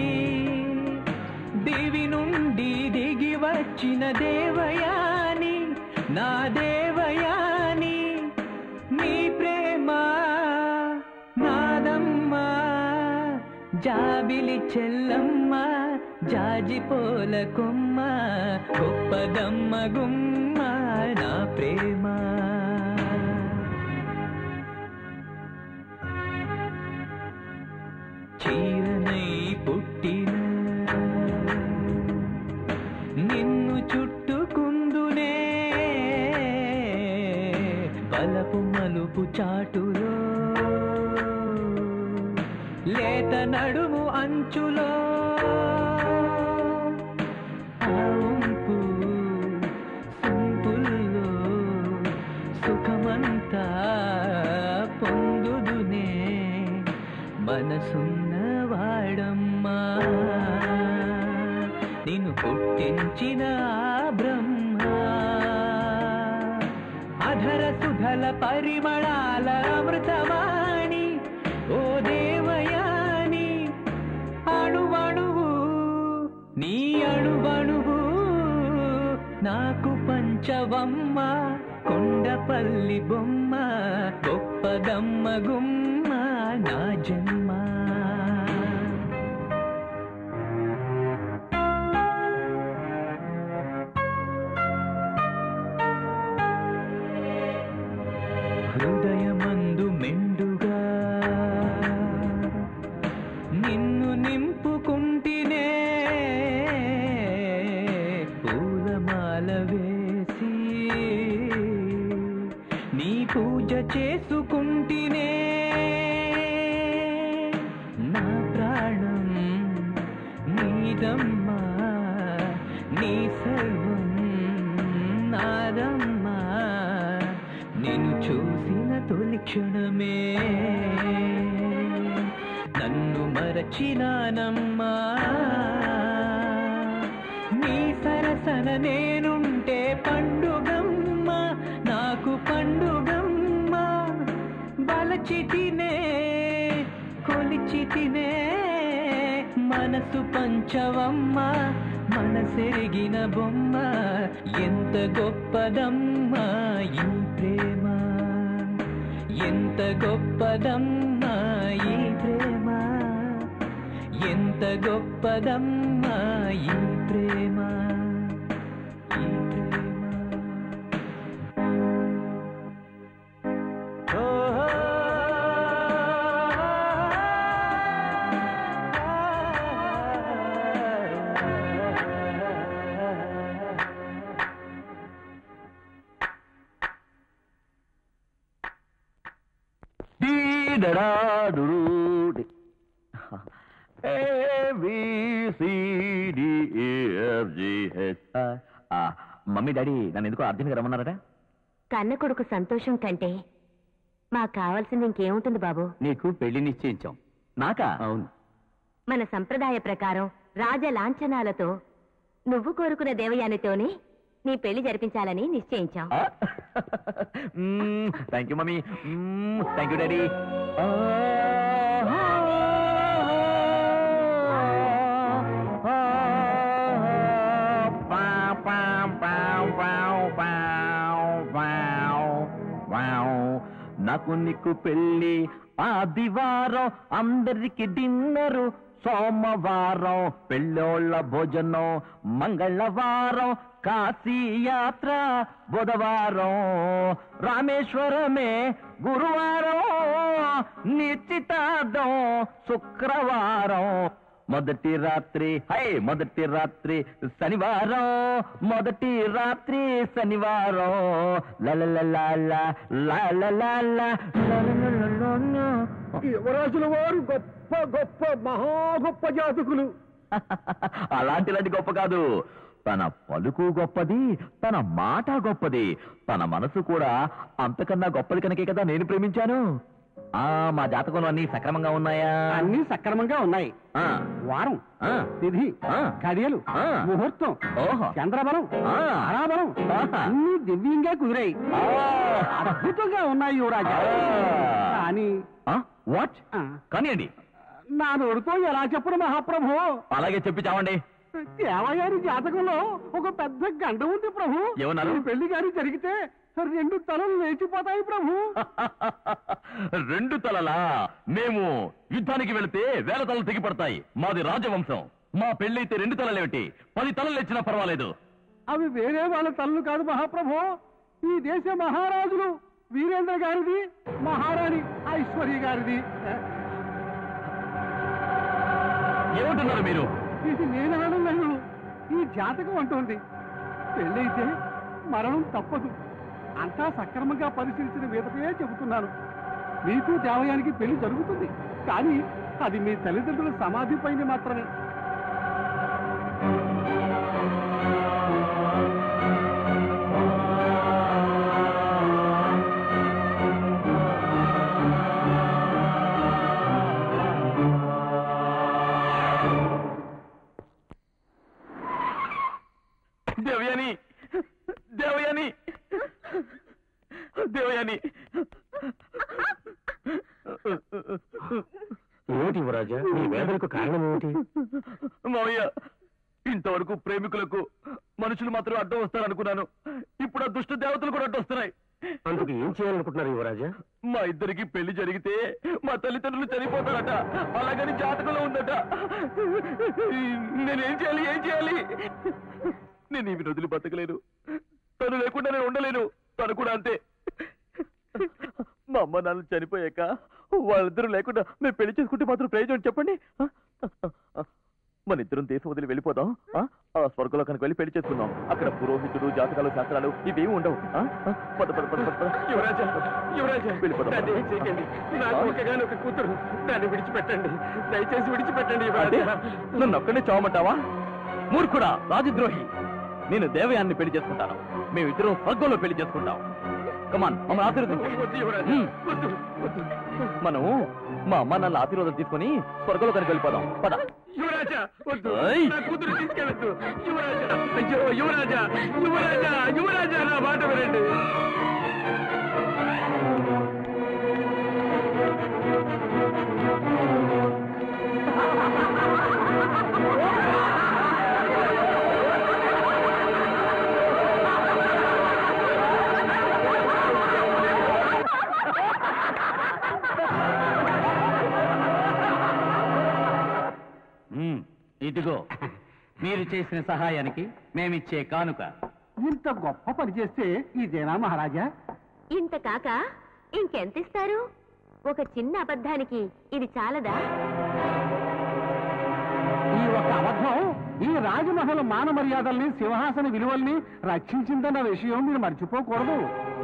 దివి నుండి దిగి వచ్చిన దేవయాని నా దేవయాని నీ ప్రేమ నాదమ్మ జాబిలి చెల్లమ్మ జాజి పోల కొమ్మ గొప్పదమ్మ గుమ్మ నా ప్రేమ చీరనై పుట్టిన నిన్ను చుట్టుకుందునే బలపు మలుపు చాటులో లేత నడుము అంచులో ఆ వంపు సంపుల్లో సుఖమంతా పొందుదునే మనసున్న వాడమ్మా నిన్ను పుట్టించిన ఆ బ్రహ్మ అధర సుధల పరిమళాల అమృతవాణి ఓ దేవయాని అణువణువు నీ అణువణువు నాకు పంచవమ్మ కొండపల్లి బొమ్మ గొప్పదమ్మ గుమ్మ నా జన్మ హృదయమందు మెండుగా నిన్ను నింపుకుంటినే నీదమ్మా నీ సర్వం నాదమ్మా నేను చూసిన తొలి క్షణమే నన్ను మరచినానమ్మా నీ సరసన నేనుంటే పండుగమ్మ నాకు పండుగమ్మ బలచితినే కొలిచితినే మనసు పంచవమ్మ మనసెరిగిన బొమ్మ ఎంత గొప్పదమ్మా ఈ ప్రేమ ఎంత గొప్పదమ్మా ఈ ప్రేమ ఎంత గొప్పదమ్మా ఈ ప్రేమ ఈ ప్రేమ డీ-డా-డా-డు-డు-డి. A, B, C, D, E, F, G, H, I. ఆ, మమ్మీ డాడీ నన్ను ఎందుకో అర్జెంట్గా రమ్మన్నారట కన్న కొడుకు సంతోషం కంటే మాకు కావాల్సింది ఇంకేముంటుంది బాబు నీకు పెళ్లి నిశ్చయించాం నాకా అవును మన సంప్రదాయ ప్రకారం రాజ లాంఛనాలతో నువ్వు కోరుకున్న దేవయానితోనే నీ పెళ్లి జరిపించాలని నిశ్చయించాం thank you mummy thank you daddy నాకు నీకు పెళ్ళి ఆదివారం అందరికి డిన్నరు సోమవారం పెళ్ళోళ్ళ భోజనం మంగళవారం కాశీ యాత్ర బుధవారం రామేశ్వరమే గురువారం నిశ్చితార్థం శుక్రవారం మొదటి రాత్రి హై మొదటి రాత్రి శనివారం మొదటి రాత్రి శనివారం లలలలాలా, లాలలాలా, లలలలలాలా. యువరాజుల వారు గొప్ప గొప్ప మహా గొప్ప జాతకులు అలాంటిలాంటి గొప్ప కాదు తన పలుకు గొప్పది తన మాట గొప్పది తన మనసు కూడా అంతకన్నా గొప్పది కనుకే కదా నేను ప్రేమించాను ఆ మా జాతకంలో అన్ని సక్రమంగా ఉన్నాయా అన్ని సక్రమంగా ఉన్నాయి ఆ, వారం ఆ, తిథి ఆ, కడియలు ఆ. ముహూర్తం ఓహో చంద్రబలం ఆ. తారాబలం ఆహా. అన్ని దివ్యంగా కుదిరాయి ఆ. అద్భుతంగా ఉన్నాయి యువరాజా ఆ. కానీ ఆ, వాట్ ఆ, కానివ్వండి నా నోడుతో ఎలా చెప్పను మహాప్రభు అలాగే చెప్పి చావండి దేవగారి జాతకంలో ఒక పెద్ద గండ ఉంది ప్రభు ఏమన్నారు? ఈ పెళ్లి గారి జరిగితే రెండు తలలు లేచిపోతాయి ప్రభు రెండు తలలా మేము యుద్ధానికి వెళితే వేల తలలు తెగిపడతాయి మాది రాజవంశం మా పెళ్ళైతే రెండు తలలేమిటి పది తలలు ఇచ్చినా పర్వాలేదు అవి వేరే వాళ్ళ తలలు కాదు మహాప్రభు ఈ దేశ మహారాజులు వీరేంద్ర గారిది మహారాణి ఐశ్వర్య గారిది ఏమంటున్నారు మీరు ఇది నేను అనలేదు ఈ జాతకం అంటోంది పెళ్ళైతే మరణం తప్పదు అంతా సక్రమంగా పరిశీలించిన మీదటే చెబుతున్నాను మీకు దేవయానికి పెళ్లి జరుగుతుంది కానీ అది మీ తల్లిదండ్రుల సమాధి పైన మాత్రమే దేవయాని దేవయాని దేవయాని ఏమిటి యువరాజా నీ వేదనకు కారణం ఏమిటి మావయ్య ఇంతవరకు ప్రేమికులకు మనుషులు మాత్రం అడ్డం వస్తారనుకున్నాను ఇప్పుడు ఆ దుష్ట దేవతలు కూడా అడ్డం వస్తున్నాయి అందుకు ఏం చేయాలనుకుంటున్నారు యువరాజా మా ఇద్దరికి పెళ్లి జరిగితే మా తల్లిదండ్రులు చనిపోతారట అలాగని జాతకంలో ఉందట నేనేం చేయాలి ఏం చేయాలి నేను ఈమెను వదిలి బతకలేను తను లేకుండా నేను ఉండలేను తను కూడా అంతే మా అమ్మ నాన్న చనిపోయాక వాళ్ళిద్దరూ లేకుండా మేము పెళ్లి చేసుకుంటే మాత్రం ప్రయోజనం చెప్పండి మన ఇద్దరం దేశం వదిలి వెళ్ళిపోదాం ఆ? ఆ స్వర్గలోకానికి వెళ్ళి పెళ్లి చేసుకుందాం అక్కడ పురోహితుడు జాతకాలు శాస్త్రాలు ఇవేమి ఉండవు ఆ? ఆ? పద పద పద పద పద. యువరాజా యువరాజా వెళ్ళిపోదాం. దాన్ని ఏం చేయకండి నాకు ఒకగాని ఒక కూతురు దాన్ని విడిచిపెట్టండి దయచేసి విడిచిపెట్టండి అంటే యువరాజా నన్ను ఒక్కడే చావమంటావా మూర్ఖుడా రాజద్రోహి నేను దేవయాన్ని పెళ్లి చేసుకుంటాను మేమిద్దరం స్వర్గంలో పెళ్లి చేసుకుంటాం కమాన్ మమ్మల్ని ఆశీర్వదించు వద్దు యువరాజా హ్మ్. వద్దు వద్దు మనం మా అమ్మ నాన్న ఆశీర్వాదం తీసుకుని స్వర్గంలోకానికి వెళ్ళిపోదాం పద యువరాజా వద్దు ఏయ్! నా కూతురు తీసుకెళ్ళద్దు యువరాజా అయ్యో యువరాజా యువరాజా యువరాజా నా మాట వినండి మ్మ్. ఇదిగో మీరు చేసిన సహాయానికి మేమిచ్చే కానుక ఇంత గొప్ప పని చేస్తే ఇదేనా మహారాజా ఇంత కాక ఇంకెంత ఇస్తారు ఒక చిన్న అబద్ధానికి ఇది చాలదా ఈ ఒక్క అబద్ధం ఈ రాజమహల్ మాన మర్యాదల్ని సింహాసన విలువల్ని రక్షించిందన్న విషయం మీరు మర్చిపోకూడదు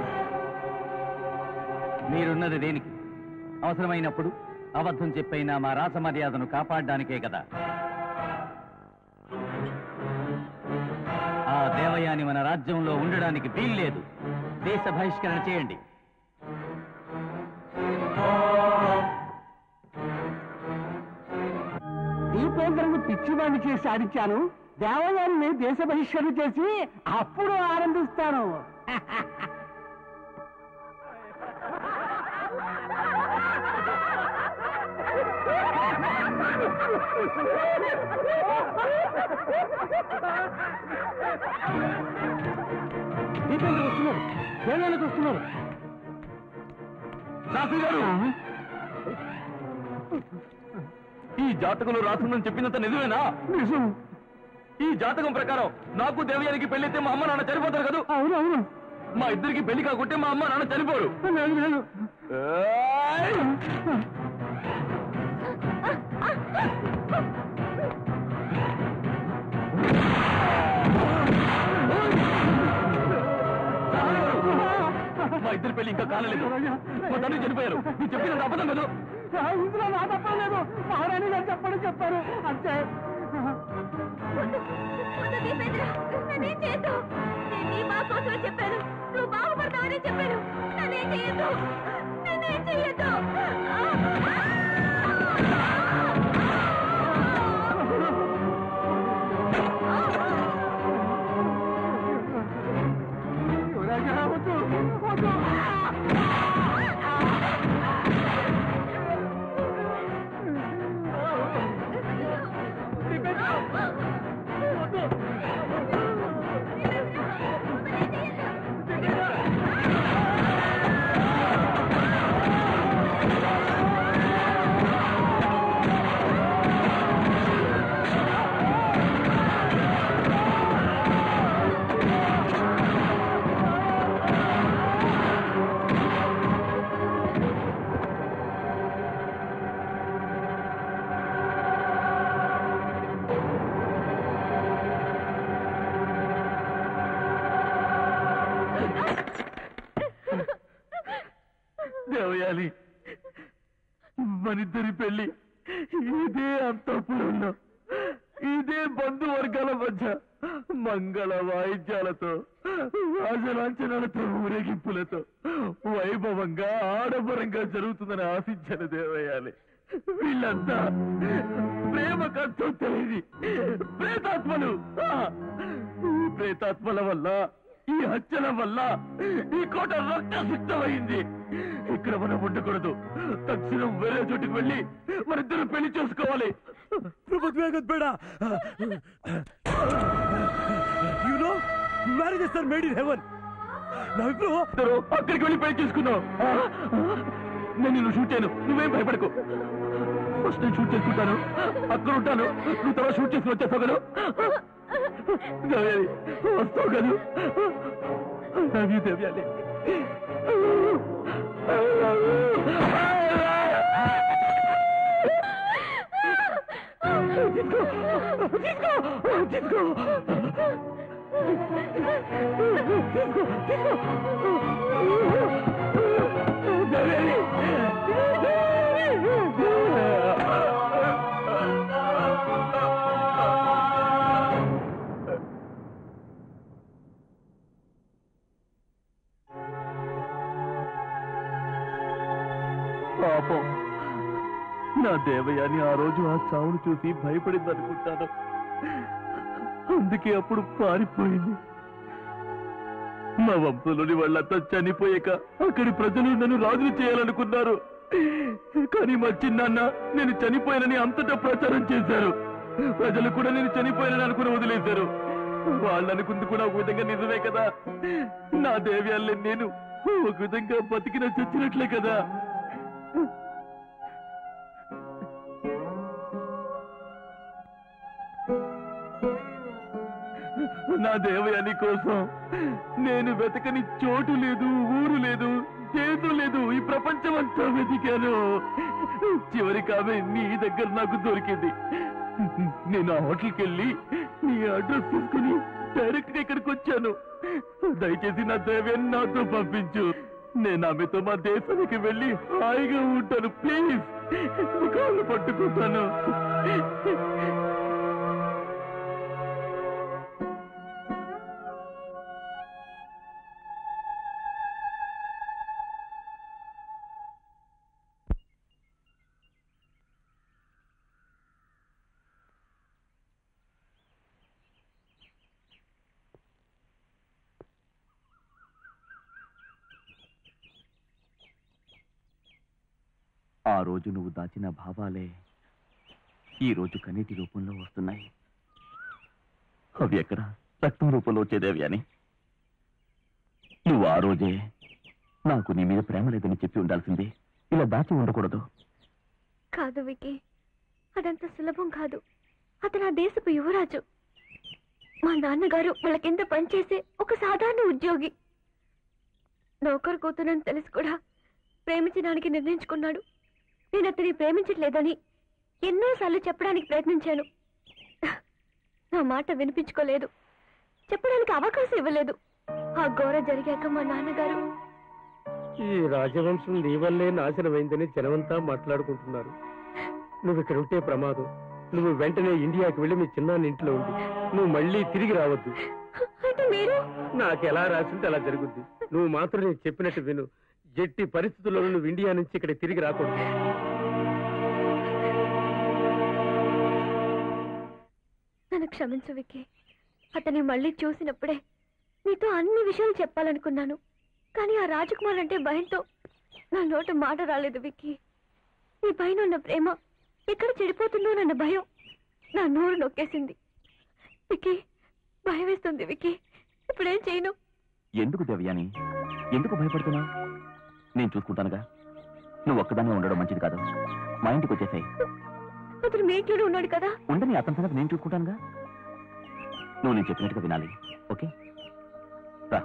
మీరున్నది దేనికి అవసరమైనప్పుడు అబద్ధం చెప్పైనా మా రాస మర్యాదను కాపాడడానికే కదా ఆ దేవయాని మన రాజ్యంలో ఉండడానికి వీల్లేదు దేశ బహిష్కరణ చేయండి దీపేంద్రని పిచ్చివాణ్ణి చేసి ఆడించాను దేవయాన్ని దేశ బహిష్కరణ చేసి అప్పుడు ఆనందిస్తాను దీపేంద్ర వస్తున్నారు దేవాలయానికి వస్తున్నారు శాస్త్రి గారు ఈ జాతకంలో రాసుందని చెప్పినంత నిజమేనా నిజం ఈ జాతకం ప్రకారం నాకు దేవయానికి పెళ్లితే మా అమ్మ నాన్న చనిపోతారు కదా అవును అవును మా ఇద్దరికి పెళ్లి కాకుంటే మా అమ్మ నాన్న చనిపోరు లేదు లేదు ఏయ్! మా ఇద్దరి పెళ్లి ఇంకా కాలేదు మా తండ్రి చనిపోయారు నువ్వు చెప్పినంత అబద్ధం కదా ఆ, ఇందులో నా తప్పలేదు మహారాణి గారు చెప్పండి చెప్పారు అంతే నేనేం చేయొద్దు నేను నీ మా కోసమే చెప్పాను నువ్వు బాగుపడతావని చెప్పాను నన్నేం చేయొద్దు నన్నేం చేయొద్దు యువరాజా, వద్దు, వద్దు. దేవయాలి మనిద్దరి పెళ్లి ఇదే అంతఃపురంలో ఇదే బంధువర్గాల మధ్య మంగళ వాయిద్యాలతో రాజలాంఛనాలతో ఊరేగింపులతో వైభవంగా ఆడంబరంగా జరుగుతుందని ఆశించాను దేవయాలి వీళ్ళంతా ప్రేమ కష్టం తెలియదు ప్రేతాత్మలు ఆ! ఈ ప్రేతాత్మల వల్ల ఈ హత్యల వల్ల ఈ కోట రక్తసిక్తమైంది ఇక్కడ మనం ఉండకూడదు తక్షణం వేరే చోటుకు వెళ్ళి మనిద్దరం పెళ్లి చేసుకోవాలి ಬೇಡ you know marriages are made in heaven ನಾವಿಬ್ರು ఇద్దరు అక్కడికి వెళ్ళి పెళ్లి చేసుకున్నావు నేను నిన్ను షూట్ చేయను నువ్వేం భయపడకు ఫస్ట్ నేను షూట్ చేసుకుంటాను అక్కడ ఉంటాను నువ్వు తర్వాత షూట్ చేసుకుని వచ్చేస్తావు కదా దేవ్యాలి వస్తావు కదా నవ్వు దేవ్యాలి పాపం నా దేవయాని ఆ రోజు ఆ చావును చూసి భయపడింది అనుకుంటాను అందుకే అప్పుడు పారిపోయింది మా వంశంలోని వాళ్ళంతా చనిపోయాక అక్కడి ప్రజలు నన్ను రాజులు చేయాలనుకున్నారు కానీ మా చిన్నాన్న నేను చనిపోయానని అంతటా ప్రచారం చేశారు ప్రజలు కూడా నేను చనిపోయానని అనుకుని వదిలేశారు వాళ్ళు అనుకుంది కూడా ఒక విధంగా నిజమే కదా నా దేవ్యాల్లే నేను ఒక విధంగా బతికిన చచ్చినట్లే కదా నా దేవయాని కోసం నేను వెతకని చోటు లేదు ఊరు లేదు చేతు లేదు ఈ ప్రపంచం అంతా వెతికాను చివరికి ఆమె నీ దగ్గర నాకు దొరికింది నేను ఆ హోటల్కి వెళ్ళి నీ అడ్రస్ తీసుకుని డైరెక్ట్ గా ఇక్కడికి వచ్చాను దయచేసి నా దేవ్యాన్ని నాతో పంపించు నేను ఆమెతో మా దేశానికి వెళ్ళి హాయిగా ఉంటాను ప్లీజ్ కాళ్ళు పట్టుకుంటాను ఆ రోజు నువ్వు దాచిన భావాలే ఈ రోజు కన్నీటి రూపంలో వస్తున్నాయి అవి ఎక్కడ రక్తం రూపంలో వచ్చేదేవి అని నువ్వు ఆ రోజే నాకు నీ మీద ప్రేమ లేదని చెప్పి ఉండాల్సింది ఇలా దాచి ఉండకూడదు కాదు వికి అదంత సులభం కాదు అతను ఆ దేశపు యువరాజు మా నాన్నగారు వాళ్ళ కింద పనిచేసే ఒక సాధారణ ఉద్యోగి నౌకరు కూతురని తెలిసి కూడా ప్రేమించడానికి నిర్ణయించుకున్నాడు నేను అతని ప్రేమించట్లేదని ఎన్నోసార్లు చెప్పడానికి ప్రయత్నించాను నా మాట వినిపించుకోలేదు చెప్పడానికి అవకాశం ఇవ్వలేదు ఆ ఘోర జరిగాక మా నాన్నగారు ఈ రాజవంశం నీ వల్లే నాశనమైందని జనమంతా మాట్లాడుకుంటున్నారు నువ్వు ఇక్కడ ఉంటే ప్రమాదం నువ్వు వెంటనే ఇండియాకి వెళ్ళి మీ చిన్నాన్న ఇంట్లో ఉండి నువ్వు మళ్ళీ తిరిగి రావద్దు అంటే మీరు నాకు ఎలా రాసింటే అలా జరుగుద్ది నువ్వు మాత్రం నేను చెప్పినట్టు విను ఎట్టి పరిస్థితుల్లోనూ నువ్వు ఇండియా నుంచి ఇక్కడ తిరిగి రాకూడదు నన్ను క్షమించు విక్కీ అతన్ని మళ్ళీ చూసినప్పుడే నీతో అన్ని విషయాలు చెప్పాలనుకున్నాను కానీ ఆ రాజకుమార్ అంటే భయంతో నా నోట మాట రాలేదు విక్కీ నీ పైన ఉన్న ప్రేమ ఎక్కడ చెడిపోతుందో నన్న భయం నా నోరు నొక్కేసింది విక్కీ భయం వేస్తుంది విక్కీ ఇప్పుడేం చేయను ఎందుకు దేవయాని ఎందుకు భయపడుతున్నావు నేను చూసుకుంటానుగా నువ్వు ఒక్కదాన్ని ఉండడం మంచిది కాదు మా ఇంటికి వచ్చేసాయి అతను మీ ఇంట్లోనే ఉన్నాడు కదా ఉండని అతని సంగతి నేను చూసుకుంటానుగా నువ్వు నేను చెప్పినట్టుగా వినాలి ఓకే రా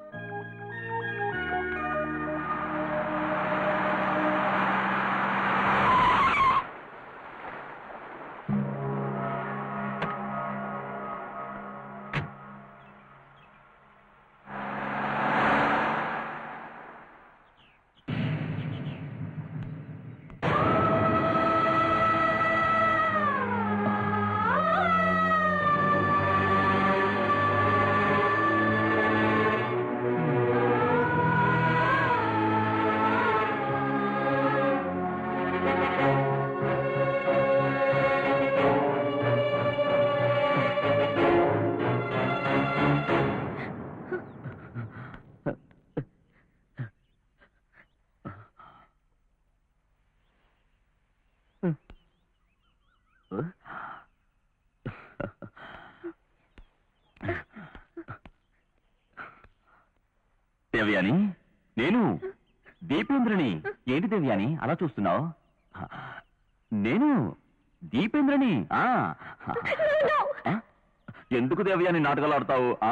దేవ్యాని నేను దీపేంద్రని ఏంటి దేవ్యాని అలా చూస్తున్నావు నేను దీపేంద్రని ఆ ఆ? ఎందుకు దేవ్యాని నాటకాలు ఆడతావు ఆ?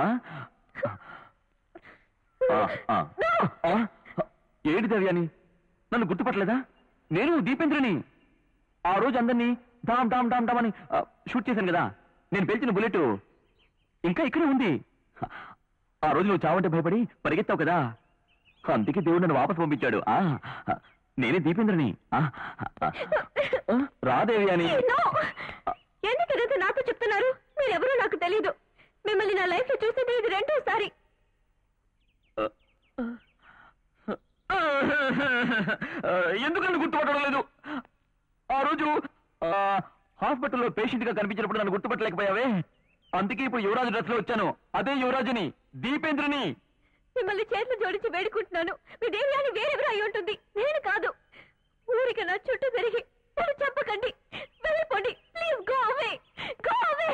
ఆ, ఆ. ఆ? ఏంటి దేవ్యాని నన్ను గుర్తుపట్టలేదా నేను దీపేంద్రని ఆ రోజు అందరినీ డామ్ డామ్ డామ్ డామ్ అని ఆ, షూట్ చేశాను కదా నేను పేల్చిన బుల్లెట్ ఇంకా ఇక్కడే ఉంది ఆ రోజు నువ్వు చావంటే భయపడి పరిగెత్తావు కదా అందుకే దేవుడు నన్ను వాపస్ పంపించాడు ఆ నేనే దీపేంద్రని ఆ, ఆ, ఆ, రాదేవి అని No! ఎందుకు ఇదంతా నాతో చెప్తున్నారు మీరెవరో నాకు తెలీదు మిమ్మల్ని నా లైఫ్ లో చూసేది ఇది రెండోసారి ఎందుకని గుర్తుపట్టడం లేదు ఆ రోజు ఆ, హాస్పిటల్లో పేషెంట్ గా కనిపించినప్పుడు నన్ను గుర్తుపట్టలేకపోయావే అందుకే ఇప్పుడు యువరాజు డ్రెస్ లో వచ్చాను అదే యువరాజుని దీపేంద్రని మిమ్మల్ని చేతులు జోడించి వేడుకుంటున్నాను మీ దేవ్యాన్ని వేరెవరో అయి ఉంటుంది నేను కాదు ఊరికి నా చుట్టూ తిరిగి నన్ను చెప్పకండి వెళ్ళిపోండి please go away go away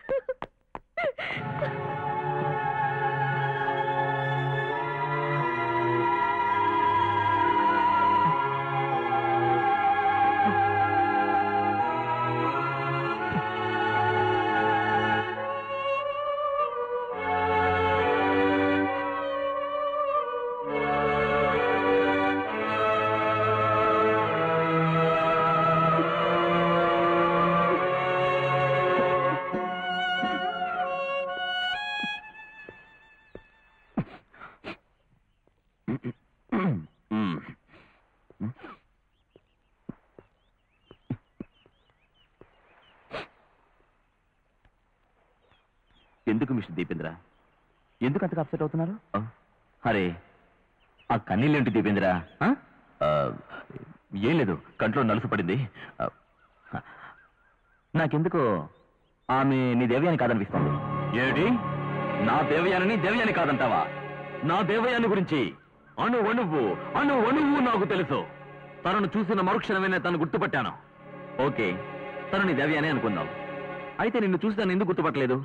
ఎందుకు మిస్టర్ దీపేంద్ర ఎందుకు అంతగా అప్సెట్ అవుతున్నారు ఆ, అరే ఆ కన్నీళ్ళేంటి దీపేంద్ర ఆ? ఆ, ఏం లేదు కంట్లో నలుసు పడింది ఆ, నాకెందుకో ఆమె నీ దేవయాని కాదనిపిస్తుంది ఏమిటి నా దేవయానని దేవయాని కాదంటావా నా దేవయాని గురించి అణు అణువు అణు అణువు నాకు తెలుసు తనను చూసిన మరుక్షణమే తను గుర్తుపట్టాను ఓకే తను నీ దేవయానే అనుకుందాం అయితే నిన్ను చూసి తను ఎందుకు గుర్తుపట్టలేదు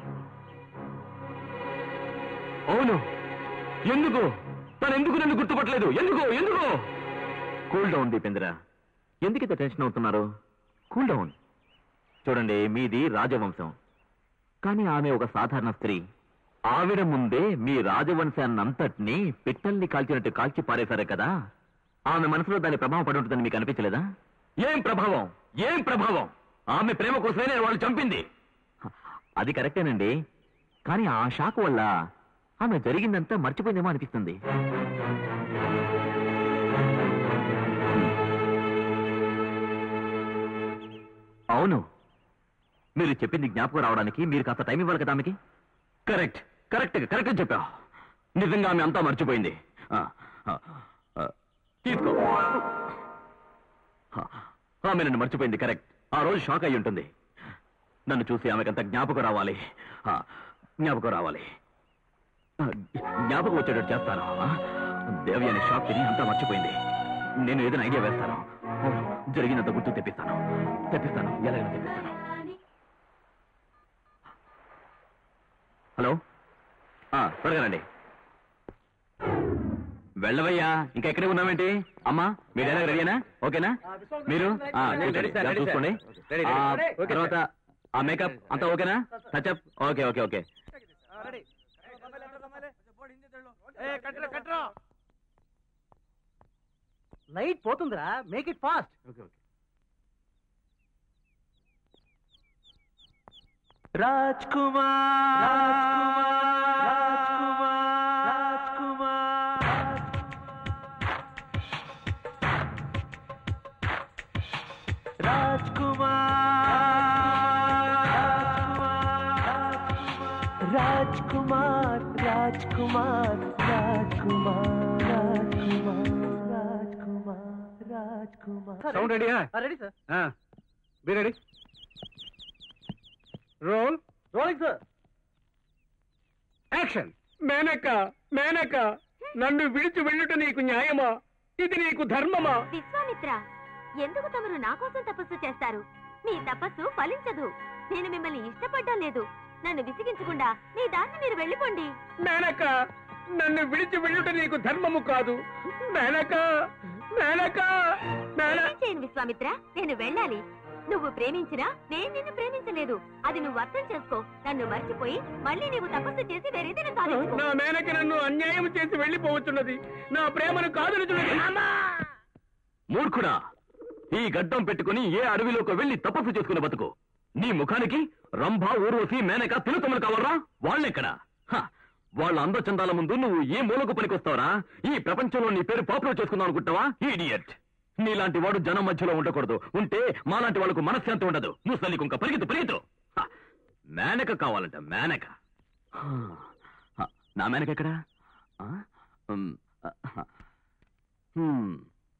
అవును ఎందుకు తను ఎందుకు నన్ను గుర్తుపట్టలేదు ఎందుకు ఎందుకు కూల్ డౌన్ దీపేంద్ర ఎందుకు ఇంత టెన్షన్ అవుతున్నారు కూల్ డౌన్ చూడండి మీది రాజవంశం కానీ ఆమె ఒక సాధారణ స్త్రీ ఆవిడ ముందే మీ రాజవంశాన్నంతటినీ పిట్టల్ని కాల్చినట్టు కాల్చి పారేశారే కదా ఆమె మనసులో దాని ప్రభావం పడి ఉంటుందని మీకు అనిపించలేదా ఏం ప్రభావం ఏం ప్రభావం ఆమె ప్రేమ కోసమే నేను వాళ్ళు చంపింది అది కరెక్టేనండి కానీ ఆ షాక్ వల్ల ఆమె జరిగిందంతా మర్చిపోయిందేమో అనిపిస్తుంది అవును మీరు చెప్పింది జ్ఞాపకం రావడానికి మీరు కాస్త టైం ఇవ్వాలి కదా ఆమెకి కరెక్ట్ కరెక్ట్ కరెక్ట్ చెప్పావు నిజంగా ఆమె అంతా మర్చిపోయింది ఆ, ఆ, ఆ, తీసుకో ఆ, ఆమె నన్ను మర్చిపోయింది కరెక్ట్ ఆ రోజు షాక్ అయి ఉంటుంది నన్ను చూసి ఆమెకంత జ్ఞాపకం రావాలి ఆ, జ్ఞాపకం రావాలి ఆ, జ్ఞాపకం వచ్చేటట్టు చేస్తాను ఆ, దేవి అనే షాక్ తిని అంతా మర్చిపోయింది నేను ఏదైనా ఐడియా వేస్తాను అవును, జరిగినంత గుర్తు తెప్పిస్తాను తెప్పిస్తాను ఎలాగైనా తెప్పిస్తాను హలో ఆ, త్వరగా రండి వెళ్ళవయ్యా ఇంకా ఎక్కడే ఉన్నామేంటి అమ్మా మీరు ఎలా రెడీనా ఓకేనా మీరు ఆ, కూర్చోండి. ఇలా చూసుకోండి ఆ, తర్వాత ఆ మేకప్ అంతా ఓకేనా touch up okay okay okay light పోతుందిరా make it fast Raj Kumar Raj Kumar Raj Kumar Raj Kumar Raj Kumar Raj Kumar Raj Kumar Raj Kumar Raj Kumar sound రెడీయా ready sir be ready roll rolling sir action మేనక్క మేనక్క నన్ను విడిచి వెళ్ళుట నీకు న్యాయమా ఇది నీకు ధర్మమా విశ్వామిత్ర ఎందుకు తమరు నా కోసం తపస్సు చేస్తారు మీ తపస్సు ఫలించదు నేను మిమ్మల్ని ఇష్టపడ్డం లేదు నన్ను విసిగించకుండా మీ దాన్ని మీరు వెళ్ళిపోండి మేనక్క నన్ను విడిచి వెళ్ళుట నీకు ధర్మము కాదు మేనక్క మేనక్క మేన ఏం చేయను విశ్వామిత్ర నేను వెళ్ళాలి నువ్వు ప్రేమించినా నేను నిన్ను ప్రేమించలేదు అది నువ్వు అర్థం చేసుకో నన్ను మర్చిపోయి మళ్ళీ నీవు తపస్సు చేసి వేరేదైనా సాధించుకో నా మేనక నన్ను అన్యాయం చేసి వెళ్ళిపోవచ్చున్నది నా ప్రేమను కాదనుచున్నది మూర్ఖుడా ఈ గడ్డం పెట్టుకుని ఏ అడవిలోకి వెళ్లి తపస్సు చేసుకునే బతుకు నీ ముఖానికి రంభ ఊర్వశి మేనక తిలుతములు కావాలరా వాళ్ళెక్కడ హ, వాళ్ళ అందచందాల ముందు నువ్వు ఏ మూలకు పనికొస్తావరా ఈ ప్రపంచంలో నీ పేరు పాపులర్ చేసుకుందాం అనుకుంటావా ఈడియట్ నీలాంటి వాడు జనం మధ్యలో ఉండకూడదు ఉంటే మాలాంటి వాళ్ళకు మనశ్శాంతి ఉండదు నువ్వు సల్లి కుంక పరిగెత్తు పరిగెత్తు హ, మేనక కావాలంట మేనక హ, హ, నా మేనక ఎక్కడా ఆ? ఉమ్, హ, హ్మ్.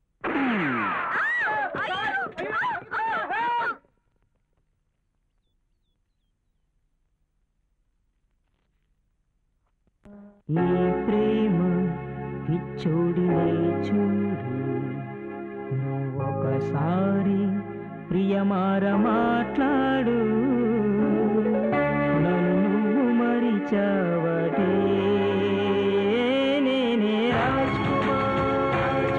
ఈ ప్రేమ పిచ్చోడినే చూడు నువ్వొకసారి ప్రియమార మాట్లాడు నన్ను నువ్వు మరిచావటే నేనే రాజ్ కుమార్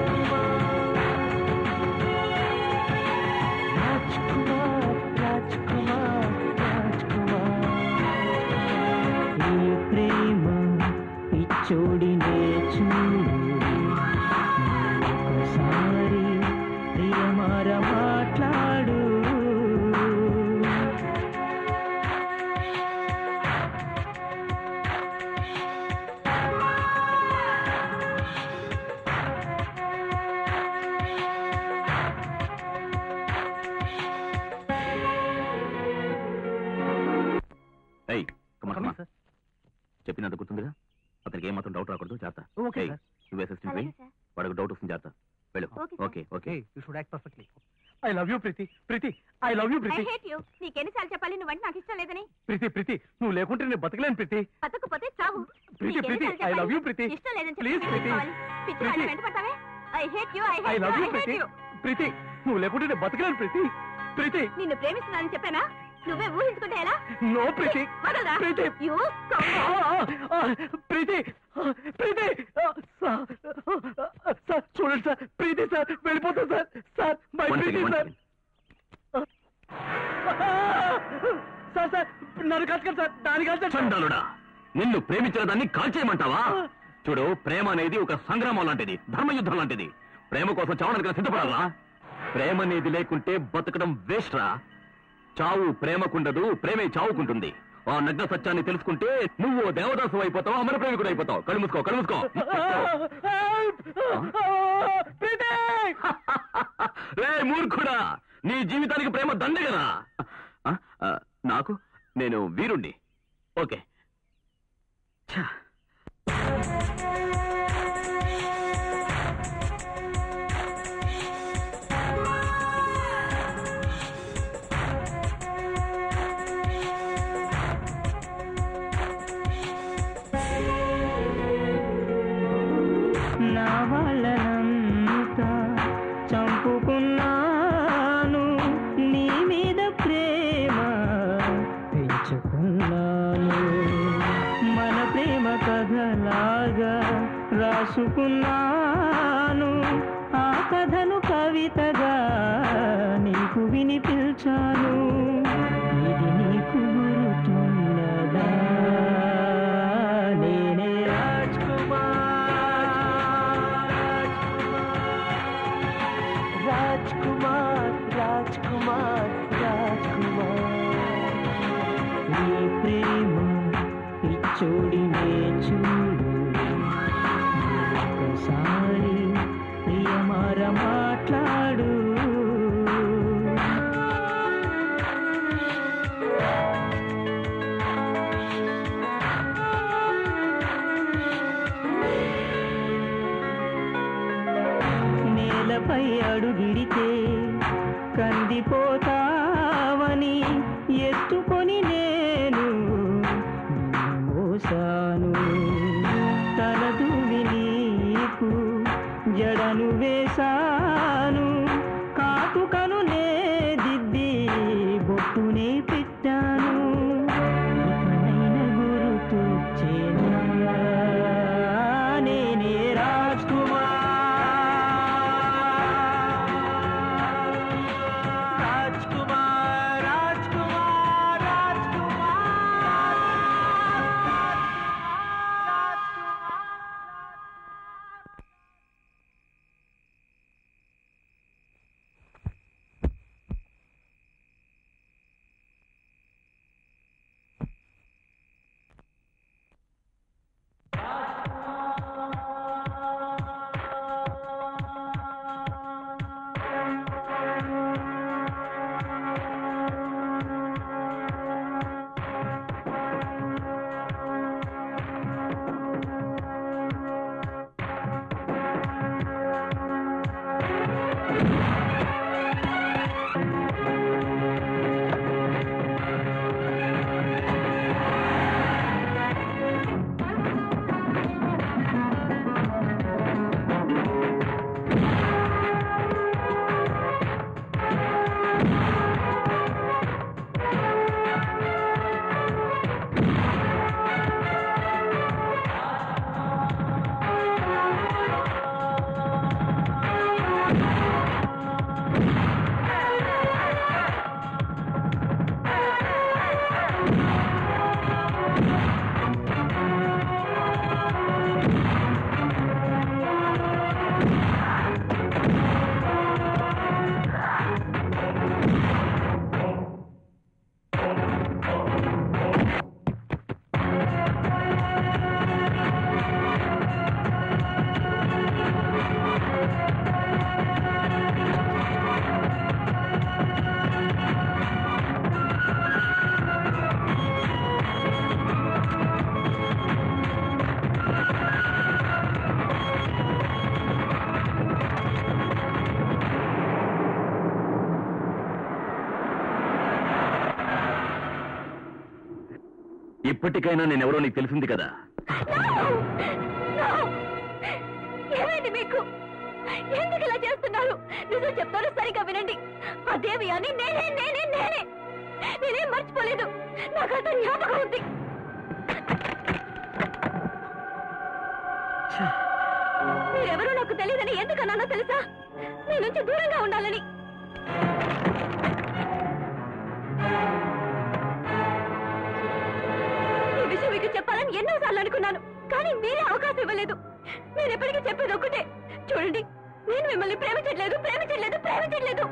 రాజ్ కుమార్ రాజ్ కుమార్ రాజ్ కుమార్ ఈ ప్రేమ పిచ్చోడినే చూడు ఒకసారి ప్రియమార మాట్లాడు ఏయ్, come on, come on. చెప్పినంత గుర్తుందిగా అతనికి ఏమాత్రం డౌట్ రాకూడదు జాగ్రత్త ఓకే ఏయ్, నువ్వు అసిస్టెంట్ అలాగే సార్ వాడికి డౌట్ వస్తుంది జాగ్రత్త వెళ్ళు okay, sir. Okay okay you should act perfectly I love you Preethi Preethi I love you I Preethi hate you నీకెన్నిసార్లు చెప్పాలి నువ్వంటే నాకు ఇష్టం లేదని ప్రీతి ప్రీతి నువ్వు లేకుంటే నేను బతకలేను ప్రీతి బతకపోతే చావు ప్రీతి, ప్రీతి, నీకెన్నిసార్లు I love చెప్పాలి? you, ప్రీతి. ఇష్టం లేదని చెప్పి Please, ఏం ప్రీతి. కావాలి? పిచ్చి ప్రీతి. వాడిని వెంటపడతావే I hate you I I hate love you you I Preethi hate you Preethi నువ్వు లేకుంటే నేను బతకలేను ప్రీతి ప్రీతి నిన్ను ప్రేమిస్తున్నానని చెప్పానా నువ్వే ఊహించుకుంటే ఎలా నో ప్రీతి వదలరా ప్రీతి యూ ఆ, ఆ, ఆ, ప్రీతి ఆ, ప్రీతి ఆ, సార్ సార్ చూడండి సార్ ప్రీతి సార్ వెళ్ళిపోతాం sir sir my One Preethi second, one sir second. Sir sir నన్ను కాదు సార్ దాని కాదు సార్ చండాలుడా నిన్ను ప్రేమించిన దాన్ని కాల్చేయమంటావా చూడు ప్రేమ అనేది ఒక సంగ్రామం లాంటిది ధర్మయుద్ధం లాంటిది ప్రేమ కోసం చావడానికి సిద్ధపడాలా ప్రేమ అనేది లేకుంటే బతకడం వేస్ట్ రా చావు ప్రేమకుండదు ప్రేమే చావుకుంటుంది ఆ నగ్న సత్యాన్ని తెలుసుకుంటే నువ్వు దేవదాసు అయిపోతావు అమర ప్రేమికుడు అయిపోతావు కళ్ళు మూసుకో కళ్ళు మూసుకో ప్రీతి రే మూర్ఖుడా నీ జీవితానికి ప్రేమ దండే కదా ఆ, ఆ, నాకు నేను వీరుణ్ణి ఓకే ఛా. నా వాళ్ళనంతా చంపుకున్నాను నీ మీద ప్రేమ పెంచుకున్నాను మన ప్రేమ కథలాగా రాసుకున్నాను ఆ కథను కవితగా నీకు వినిపించాను ఇది నీకు గురుతున్నదా నేనే రాజ్ రాజ్ కుమార్ రాజ్ కుమార్ రాజ్ కుమార్ ఈ ప్రేమ పిచ్చోడినే చూడు ఒకసారి ప్రియమార మాట్లాడు నేలపై అడుగిడితే కందిపోతావని ఎత్తుకొని నేను నిన్ను మోసాను తలదువి నీకు జడను వేశాను కాటుకను నే దిద్ది బొట్టునే పెట్టాను ఇకనైన గురుతు నేనే రాజ్ రాజ్ కుమార్ రాజ్ కుమార్ రాజ్ ఇప్పటికైనా నేనెవరో నీకు తెలిసింది కదా ఏమైంది మీకు ఎందుకు ఇలా చేస్తున్నారు నిజం చెప్తారు సరిగా వినండి ఆ దేవి అని నేనే నేనే నేనే నేనేం మర్చిపోలేదు నాకంత జ్ఞాపకం ఉంది మీరెవరో నాకు తెలియదని ఎందుకన్నానో తెలుసా మీ నుంచి దూరంగా ఉండాలని ఈ విషయం మీకు చెప్పాలని ఎన్నోసార్లు అనుకున్నాను కానీ మీరే అవకాశం ఇవ్వలేదు నేను ఎప్పటికీ చెప్పేది ఒకటే చూడండి నేను మిమ్మల్ని ప్రేమించట్లేదు ప్రేమించట్లేదు ప్రేమించట్లేదు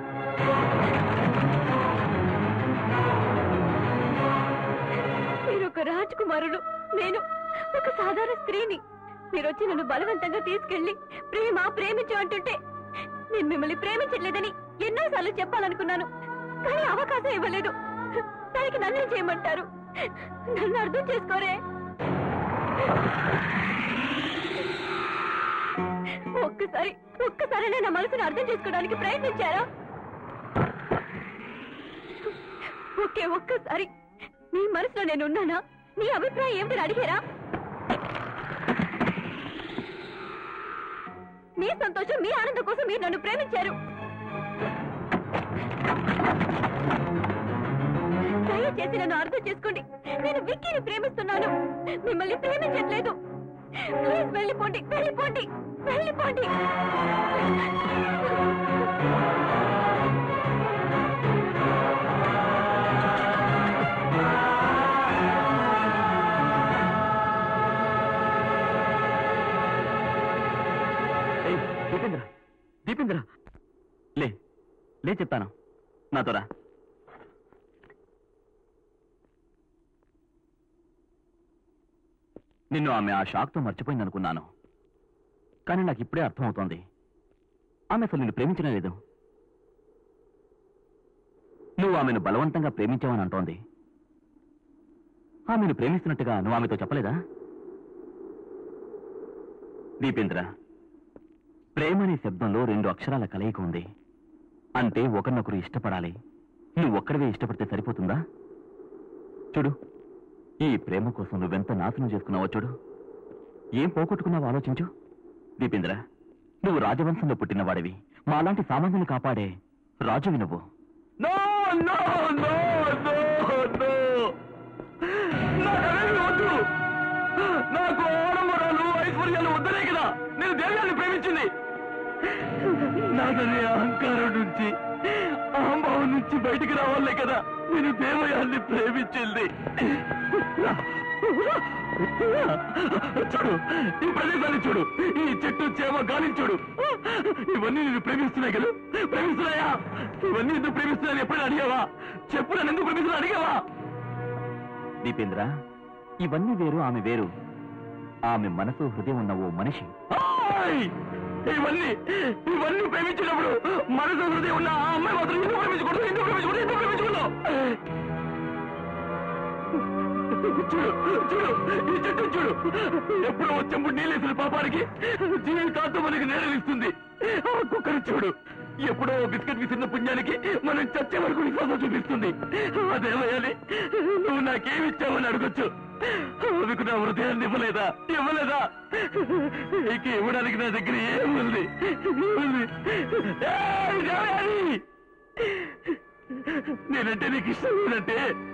మీరు ఒక రాజకుమారుడు నేను ఒక సాధారణ స్త్రీని మీరు వచ్చి నన్ను బలవంతంగా తీసుకెళ్లి ప్రేమ ప్రేమించు అంటుంటే నేను మిమ్మల్ని ప్రేమించట్లేదని ఎన్నోసార్లు చెప్పాలనుకున్నాను కానీ అవకాశం ఇవ్వలేదు దానికి నన్ను ఏం చేయమంటారు నన్ను అర్థం చేసుకోరే ఒక్కసారి ఒక్కసారి నా మనసును అర్థం చేసుకోవడానికి ప్రయత్నించారా ఒకే ఒక్కసారి మీ మనసులో నేను ఉన్నానా నీ అభిప్రాయం ఏమిటని అడిగారా మీ సంతోషం మీ ఆనందం కోసం మీరు నన్ను ప్రేమించారు దయచేసి నన్ను అర్థం చేసుకోండి నేను విక్కీని ప్రేమిస్తున్నాను మిమ్మల్ని ప్రేమించట్లేదు ప్లీజ్ వెళ్ళిపోండి వెళ్ళిపోండి వెళ్ళిపోండి ఏయ్, దీపేంద్ర దీపేంద్ర లే లే చెప్తాను నాతో రా నిన్ను ఆమె ఆ షాక్తో మర్చిపోయింది అనుకున్నాను కానీ నాకు ఇప్పుడే అర్థమవుతోంది ఆమె అసలు నిన్ను ప్రేమించనే లేదు నువ్వు ఆమెను బలవంతంగా ప్రేమించావని అంటోంది ఆమెను ప్రేమిస్తున్నట్టుగా నువ్వు ఆమెతో చెప్పలేదా దీపేంద్ర ప్రేమనే శబ్దంలో రెండు అక్షరాల కలయిక ఉంది అంటే ఒకరినొకరు ఇష్టపడాలి నువ్వు ఒక్కడివే ఇష్టపడితే సరిపోతుందా చూడు ఈ ప్రేమ కోసం నువ్వెంత నాశనం చేసుకున్నావో చూడు ఏం పోగొట్టుకున్నావో ఆలోచించు దీపేంద్ర నువ్వు రాజవంశంలో పుట్టిన వాడివి మాలాంటి సామాన్యుని కాపాడే రాజువి నువ్వు no no no no no నాకవేమీ వద్దు నాకు ఆడంబరాలు ఐశ్వర్యాలు వద్దనే కదా నేను దేవ్యాన్ని ప్రేమించింది నాకనే అహంకారం నుంచి అహంభావం నుంచి బయటికి రావాలే కదా నేను దేవయాన్ని ప్రేమించింది చూడు ఈ ప్రదేశాన్ని చూడు ఈ చెట్టు చేమ గాలి చూడు ఇవన్నీ నేను ప్రేమిస్తున్నాయి కదా ప్రేమిస్తున్నాయా ఇవన్నీ ఎందుకు ప్రేమిస్తున్నాను ఎప్పుడైనా అడిగావా చెప్పు నన్ను ఎందుకు ప్రేమిస్తున్నా అడిగావా దీపేంద్ర ఇవన్నీ వేరు ఆమె వేరు ఆమె మనసు హృదయం ఉన్న ఓ మనిషి ఇవన్నీ ఇవన్నీ ప్రేమించినప్పుడు మనసు హృదయం ఉన్న ఆ అమ్మాయి మాత్రం ఎందుకు ప్రేమించకూడదు ఎందుకు ప్రేమించకూడదు ఎందుకు ప్రేమించకూడదు చూడు చూడు ఈ చెట్టు చూడు ఎప్పుడో చెంబు నీళ్ళేసిన పాపానికి జీవితాంతం మనకి నేరలిస్తుంది ఆ కుక్కను చూడు ఎప్పుడో బిస్కెట్ విసిరిన పుణ్యానికి మనం చచ్చే వరకు విశ్వాసం చూపిస్తుంది అదేమయ్యాలి నువ్వు నాకేమిచ్చావని అడగొచ్చు ఆమెకు నా హృదయాన్ని ఇవ్వలేదా ఇవ్వలేదా ఇక ఇవ్వడానికి నా దగ్గర ఏముంది ఏముంది? ఏయ్, దేవయాని! నేనంటే నీకు ఇష్టం ఏంటంటే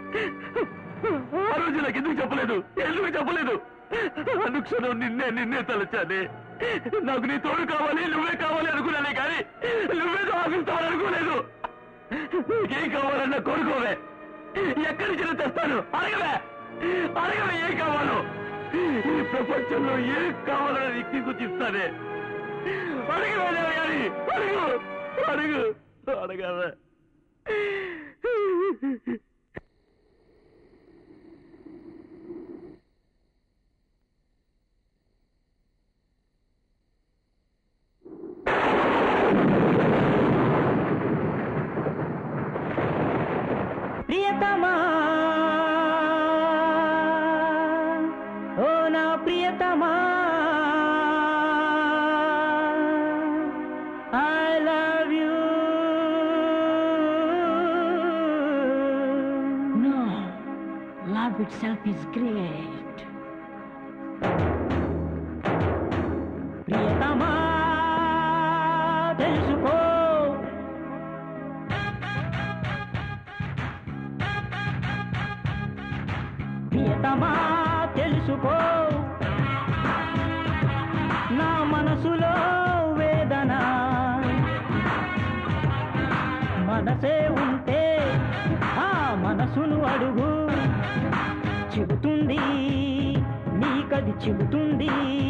ఆ రోజు నాకు ఎందుకు చెప్పలేదు ఎందుకు చెప్పలేదు అనుక్షణం నిన్నే నిన్నే తలచానే నాకు నీ తోడు కావాలి నువ్వే కావాలి అనుకున్నానే కానీ నువ్వేదో ఆశిస్తావని అనుకోలేదు నీకేం కావాలన్నా కోరుకోవే ఎక్కడి నుంచి తెస్తాను అడగవే అడగవే ఏం కావాలో ఈ ప్రపంచంలో ఏం కావాలని నీకు తీసుకొచ్చిస్తానే అడగవే కానీ అడుగు అడుగు అడగవే ప్రియతమా ఓ నా ప్రియతమా I love you no love itself is great. ప్రియతమా తెలుసుకో ప్రియతమా తెలుసుకో నా మనసులో వేదన మనసే ఉంటే ఆ మనసును అడుగు చెబుతుంది నీకది చెబుతుంది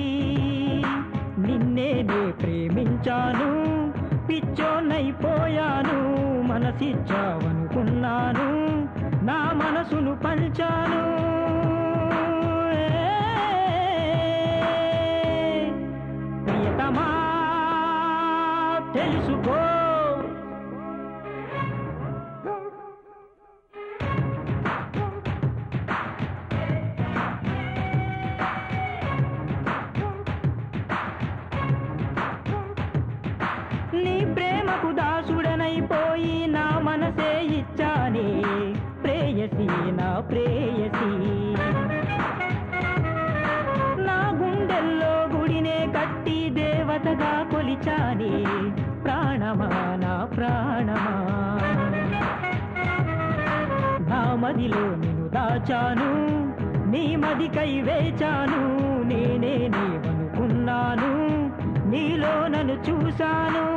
నిన్నే నే ప్రేమించాను పిచ్చోనైపోయాను మనసిచ్చావనుకున్నాను నా మనసును పంచాను ప్రియతమా తెలుసుకో నీ ప్రేమకు దాసుడనైపోయి నా మనసే ఇచ్చానే ప్రేయసి నా ప్రేయసి నా గుండెల్లో గుడినే కట్టి దేవతగా కొలిచానే ప్రాణమా నా ప్రాణమా నా మదిలో నిన్ను దాచాను నీ మదికై వేచాను నేనే నీవనుకున్నాను నీలో నన్ను చూశాను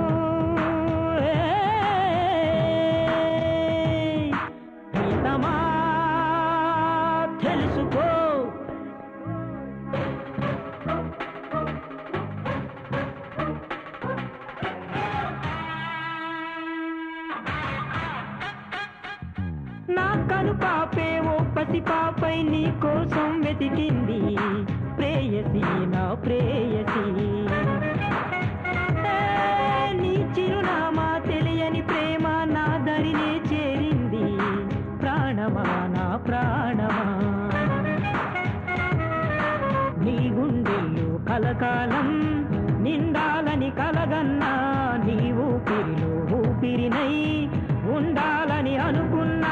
ఏయ్, ప్రియతమా తెలుసుకో నా కను పాపే ఓ పసి పాపై నీ కోసం వెతికింది ప్రేయసి నా ప్రేయసి ఏ, నీ చిరునామా తెలియని ప్రేమ నా దరినే చేరింది ప్రాణమా నా ప్రాణమా నీ గుండెల్లో కలకాలం నిండాలని కలగన్నా నీ ఊపిరిలో ఊపిరినై ఉండాలని అనుకున్నా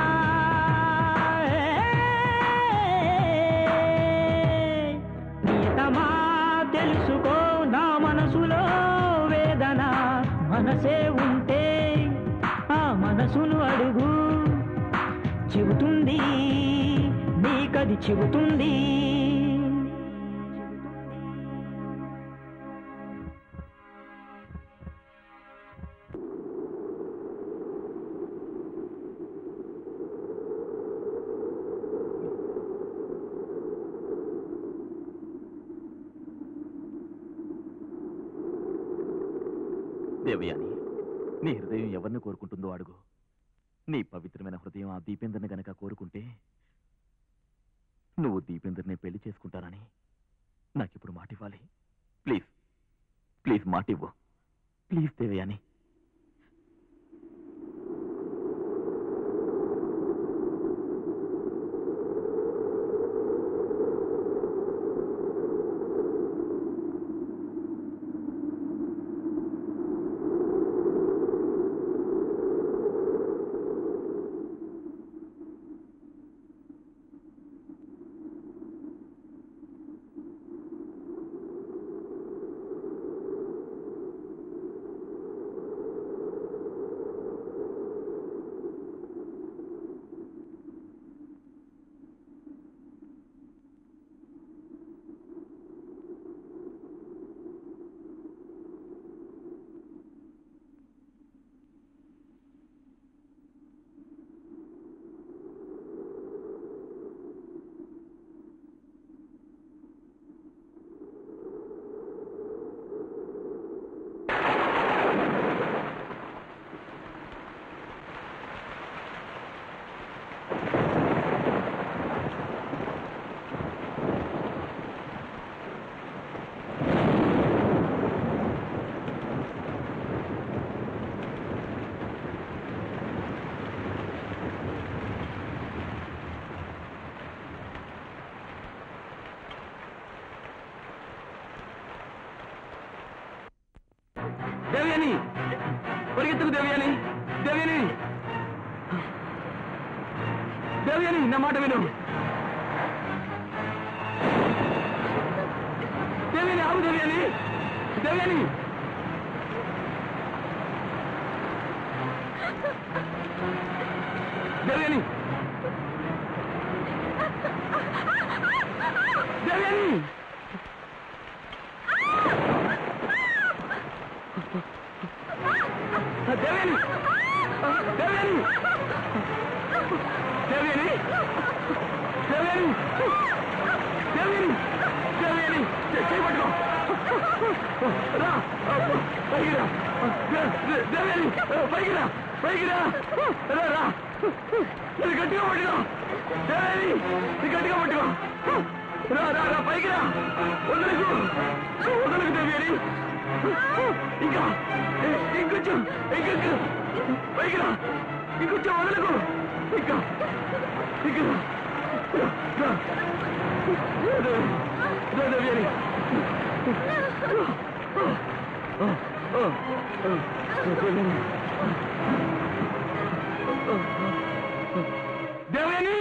ప్రియతమా తెలుసుకో నా మనసులో వేదన మనసే ఉంటే ఆ మనసును అడుగు చెబుతుంది నీకది చెబుతుంది దేవయాని నీ హృదయం ఎవరిని కోరుకుంటుందో అడుగు నీ పవిత్రమైన హృదయం ఆ దీపేందర్ని గనక కోరుకుంటే నువ్వు దీపేందర్ని పెళ్లి చేసుకుంటానని నాకిప్పుడు మాటివ్వాలి ప్లీజ్ ప్లీజ్ మాటివ్వు ప్లీజ్ దేవయాని దేవయాని పరిగెత్తుకు దేవయాని దేవయాని దేవయాని నా మాట విను దేవయాని ఆగు దేవయాని దేవయాని దేవయాని దేవయాని దేవయాని దేవయాని దేవయాని దేవయాని దేవయాని దేవయాని చేయి పట్టుకో రా పైకి రా దేవయాని పైకి రా పైకి రా రా రా ఇది గట్టిగా పట్టుకో దేవయాని ఇది గట్టిగా పట్టుకో రా రా రా పైకి రా వదలకు వదలకు దేవయాని ఇంకా ఇంకొంచెం ఇంకొంచెం పైకి రా ఇంకొంచెం వదలకు ఇంకా ఇంకా రా, రా. రా, రా, దేవయాని దేవయాని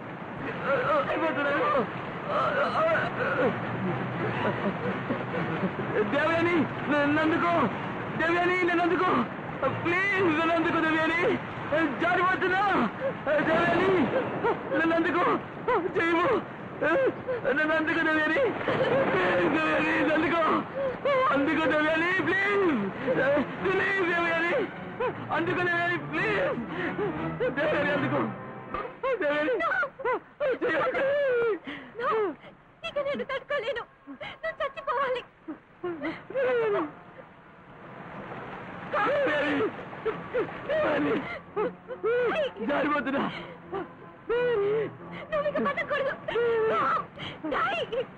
దేవయాని నన్నుకో దేవయాని నన్నందుకో ప్లీజ్ నన్నందుకో దేవయాని జారిపోతున్నా దేవయాని నన్నందుకో చేయము నన్నందుకో దేవయాని దేవయాని నందుకో అందుకో దేవయాని ప్లీజ్ ప్లీజ్ దేవయాని అందుకో దేవయాని ప్లీజ్ దేవయాని అందుకో దేవయాని చేయమంటే ఇక నేను తట్టుకోలేను నువ్వు చచ్చిపోవాలి జారిపోతున్నా నువ్వు ఇక బతకూడదు డై.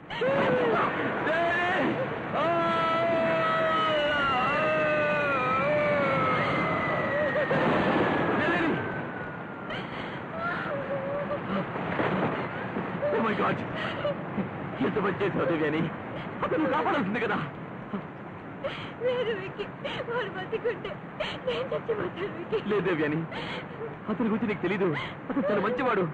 మై గాడ్ ఎంత పని చేసావు దేవ్యాని అతను కాపాడాల్సింది కదా లేదు విక్కీ వాడు బతికుంటే నేను చచ్చిపోతాను విక్కీ లేదు దేవ్యాని అతని గురించి నీకు తెలీదు అతను చాలా మంచివాడు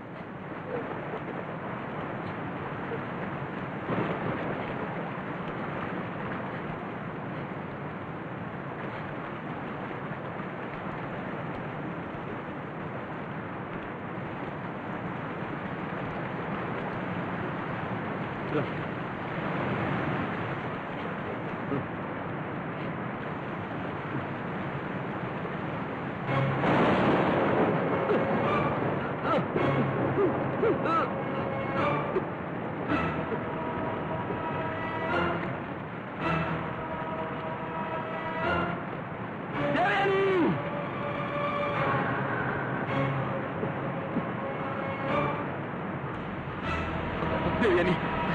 దేవ్యాని దేవ్యాని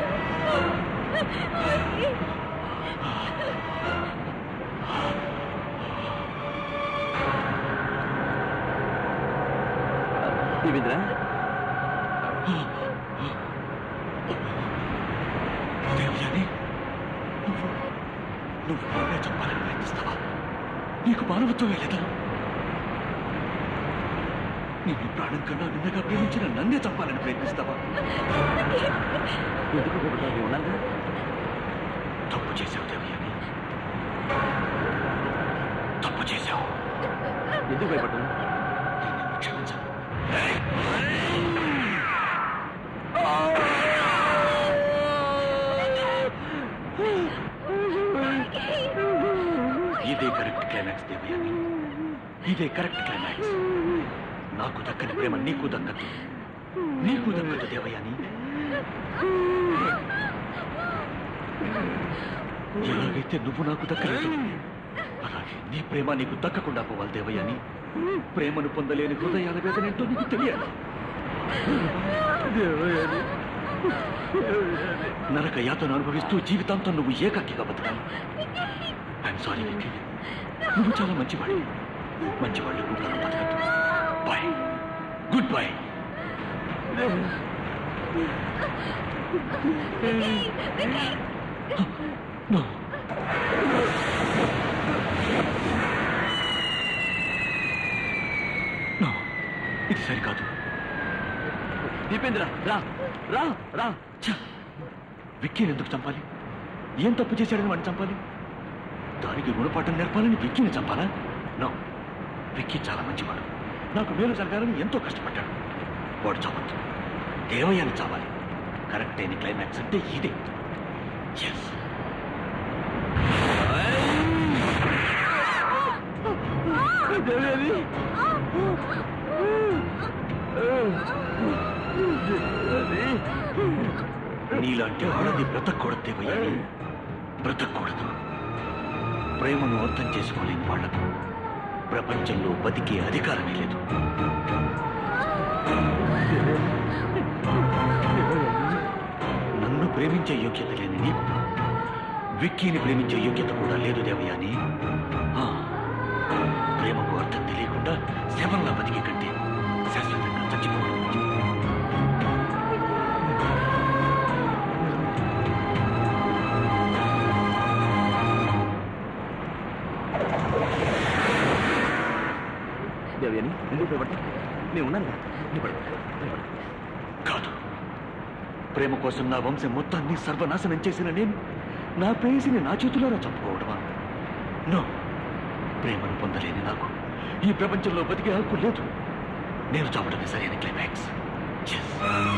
దేవేంద్ర దేవయాని నువ్వు నువ్వు నన్నే చంపాలని ప్రయత్నిస్తావా నీకు మానవత్వమే లేదా నిన్ను ప్రాణం కన్నా నిన్నగా ప్రేమించిన నన్నే చంపాలని ప్రయత్నిస్తావా ఎందుకు భయపడ్డావు ఉన్నాగా తప్పు చేశావు దేవయాని తప్పు చేశావు ఎందుకు భయపడ్డావు నేను నిన్ను క్షమించను ఇదే కరెక్ట్ క్లైమాక్స్ దేవయాని ఇదే కరెక్ట్ క్లైమాక్స్ నాకు దక్కని ప్రేమ నీకు దక్కదు నీకు దక్కదు దేవయాని ఎలాగైతే నువ్వు నాకు దక్కలేదు అలాగే నీ ప్రేమ నీకు దక్కకుండా పోవాలి దేవయాని ప్రేమను పొందలేని హృదయాల వేదన ఏంటో నీకు తెలియాలి నరక యాతను అనుభవిస్తూ జీవితాంతం నువ్వు ఏకాకిగా బతకాలి ఐఎమ్ సారీ విక్కీ నువ్వు చాలా మంచివాడి మంచివాళ్ళు కూడా బతకద్దు boy good boy no no ఇది సరికాదు దీపేంద్ర రా రా రా ఛ! విక్కీని ఎందుకు చంపాలి ఏం తప్పు చేశాడని వాడిని చంపాలి దానికి గుణపాఠం నేర్పాలని విక్కీని చంపాలా నో విక్కీ చాలా మంచివాడు నాకు మేలు జరగాలని ఎంతో కష్టపడ్డాడు వాడు చావద్దు దేవయ్యాన్ని చావాలి కరెక్ట్ అయిన క్లైమాక్స్ అంటే ఇదే ఎస్ నీలాంటి ఆడది బ్రతకూడదు దేవయ్యాని బ్రతకూడదు ప్రేమను అర్థం చేసుకోలేని వాళ్లకు ప్రపంచంలో బతికే అధికారమే లేదు నన్ను ప్రేమించే యోగ్యత లేని నీకు విక్కీని ప్రేమించే యోగ్యత కూడా లేదు దేవయాని ఆ, ప్రేమకు అర్థం తెలియకుండా శవంలా బతికే కంటే శాశ్వతంగా చచ్చిపోవడం మంచిది. దేవయాని ఎందుకు భయపడతా నేను ఉన్నాను కదా భయపడకు, భయపడకు. కాదు ప్రేమ కోసం నా వంశం మొత్తాన్ని సర్వనాశనం చేసిన నేను నా ప్రేయసిని నా చేతులారా చంపుకోవడమా నో ప్రేమను పొందలేని నాకు ఈ ప్రపంచంలో బతికే హక్కు లేదు నేను చావడమే సరైన క్లైమాక్స్ Yes.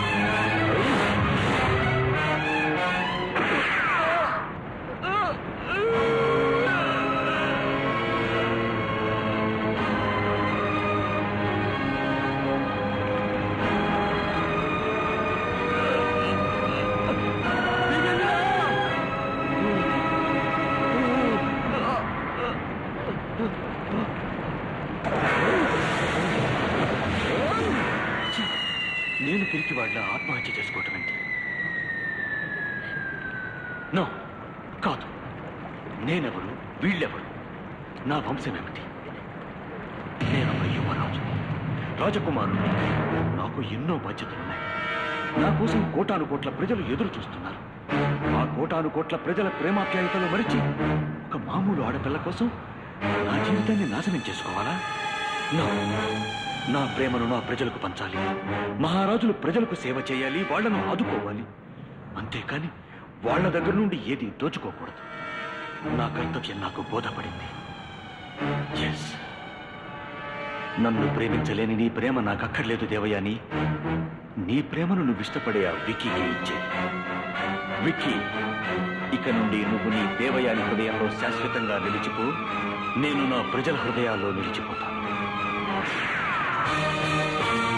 నేను పిరికి వాళ్ళ ఆత్మహత్య చేసుకోవటం ఏంటి నో కాదు నేనెవరు వీళ్ళెవరు నా వంశం ఏమిటి నేను ఒక యువరాజు రాజకుమారుడు నాకు ఎన్నో బాధ్యతలున్నాయి నా కోసం కోటాను కోట్ల ప్రజలు ఎదురు చూస్తున్నారు ఆ కోటాను కోట్ల ప్రజల ప్రేమాప్యాయతలు మరిచి ఒక మామూలు ఆడపిల్ల కోసం నా జీవితాన్ని నాశనం చేసుకోవాలా No. నా ప్రేమను నా ప్రజలకు పంచాలి మహారాజులు ప్రజలకు సేవ చేయాలి వాళ్లను ఆదుకోవాలి అంతేకాని వాళ్ళ దగ్గర నుండి ఏది దోచుకోకూడదు నా కర్తవ్యం నాకు బోధపడింది Yes. నన్ను ప్రేమించలేని నీ ప్రేమ నాకు అక్కర్లేదు దేవయాని నీ ప్రేమను నువ్వు ఇష్టపడే ఆ విక్కీకి ఇచ్చే విక్కీ ఇక నుండి నువ్వు నీ దేవయాని హృదయంలో శాశ్వతంగా నిలిచిపో నేను నా ప్రజల హృదయాల్లో నిలిచిపోతాను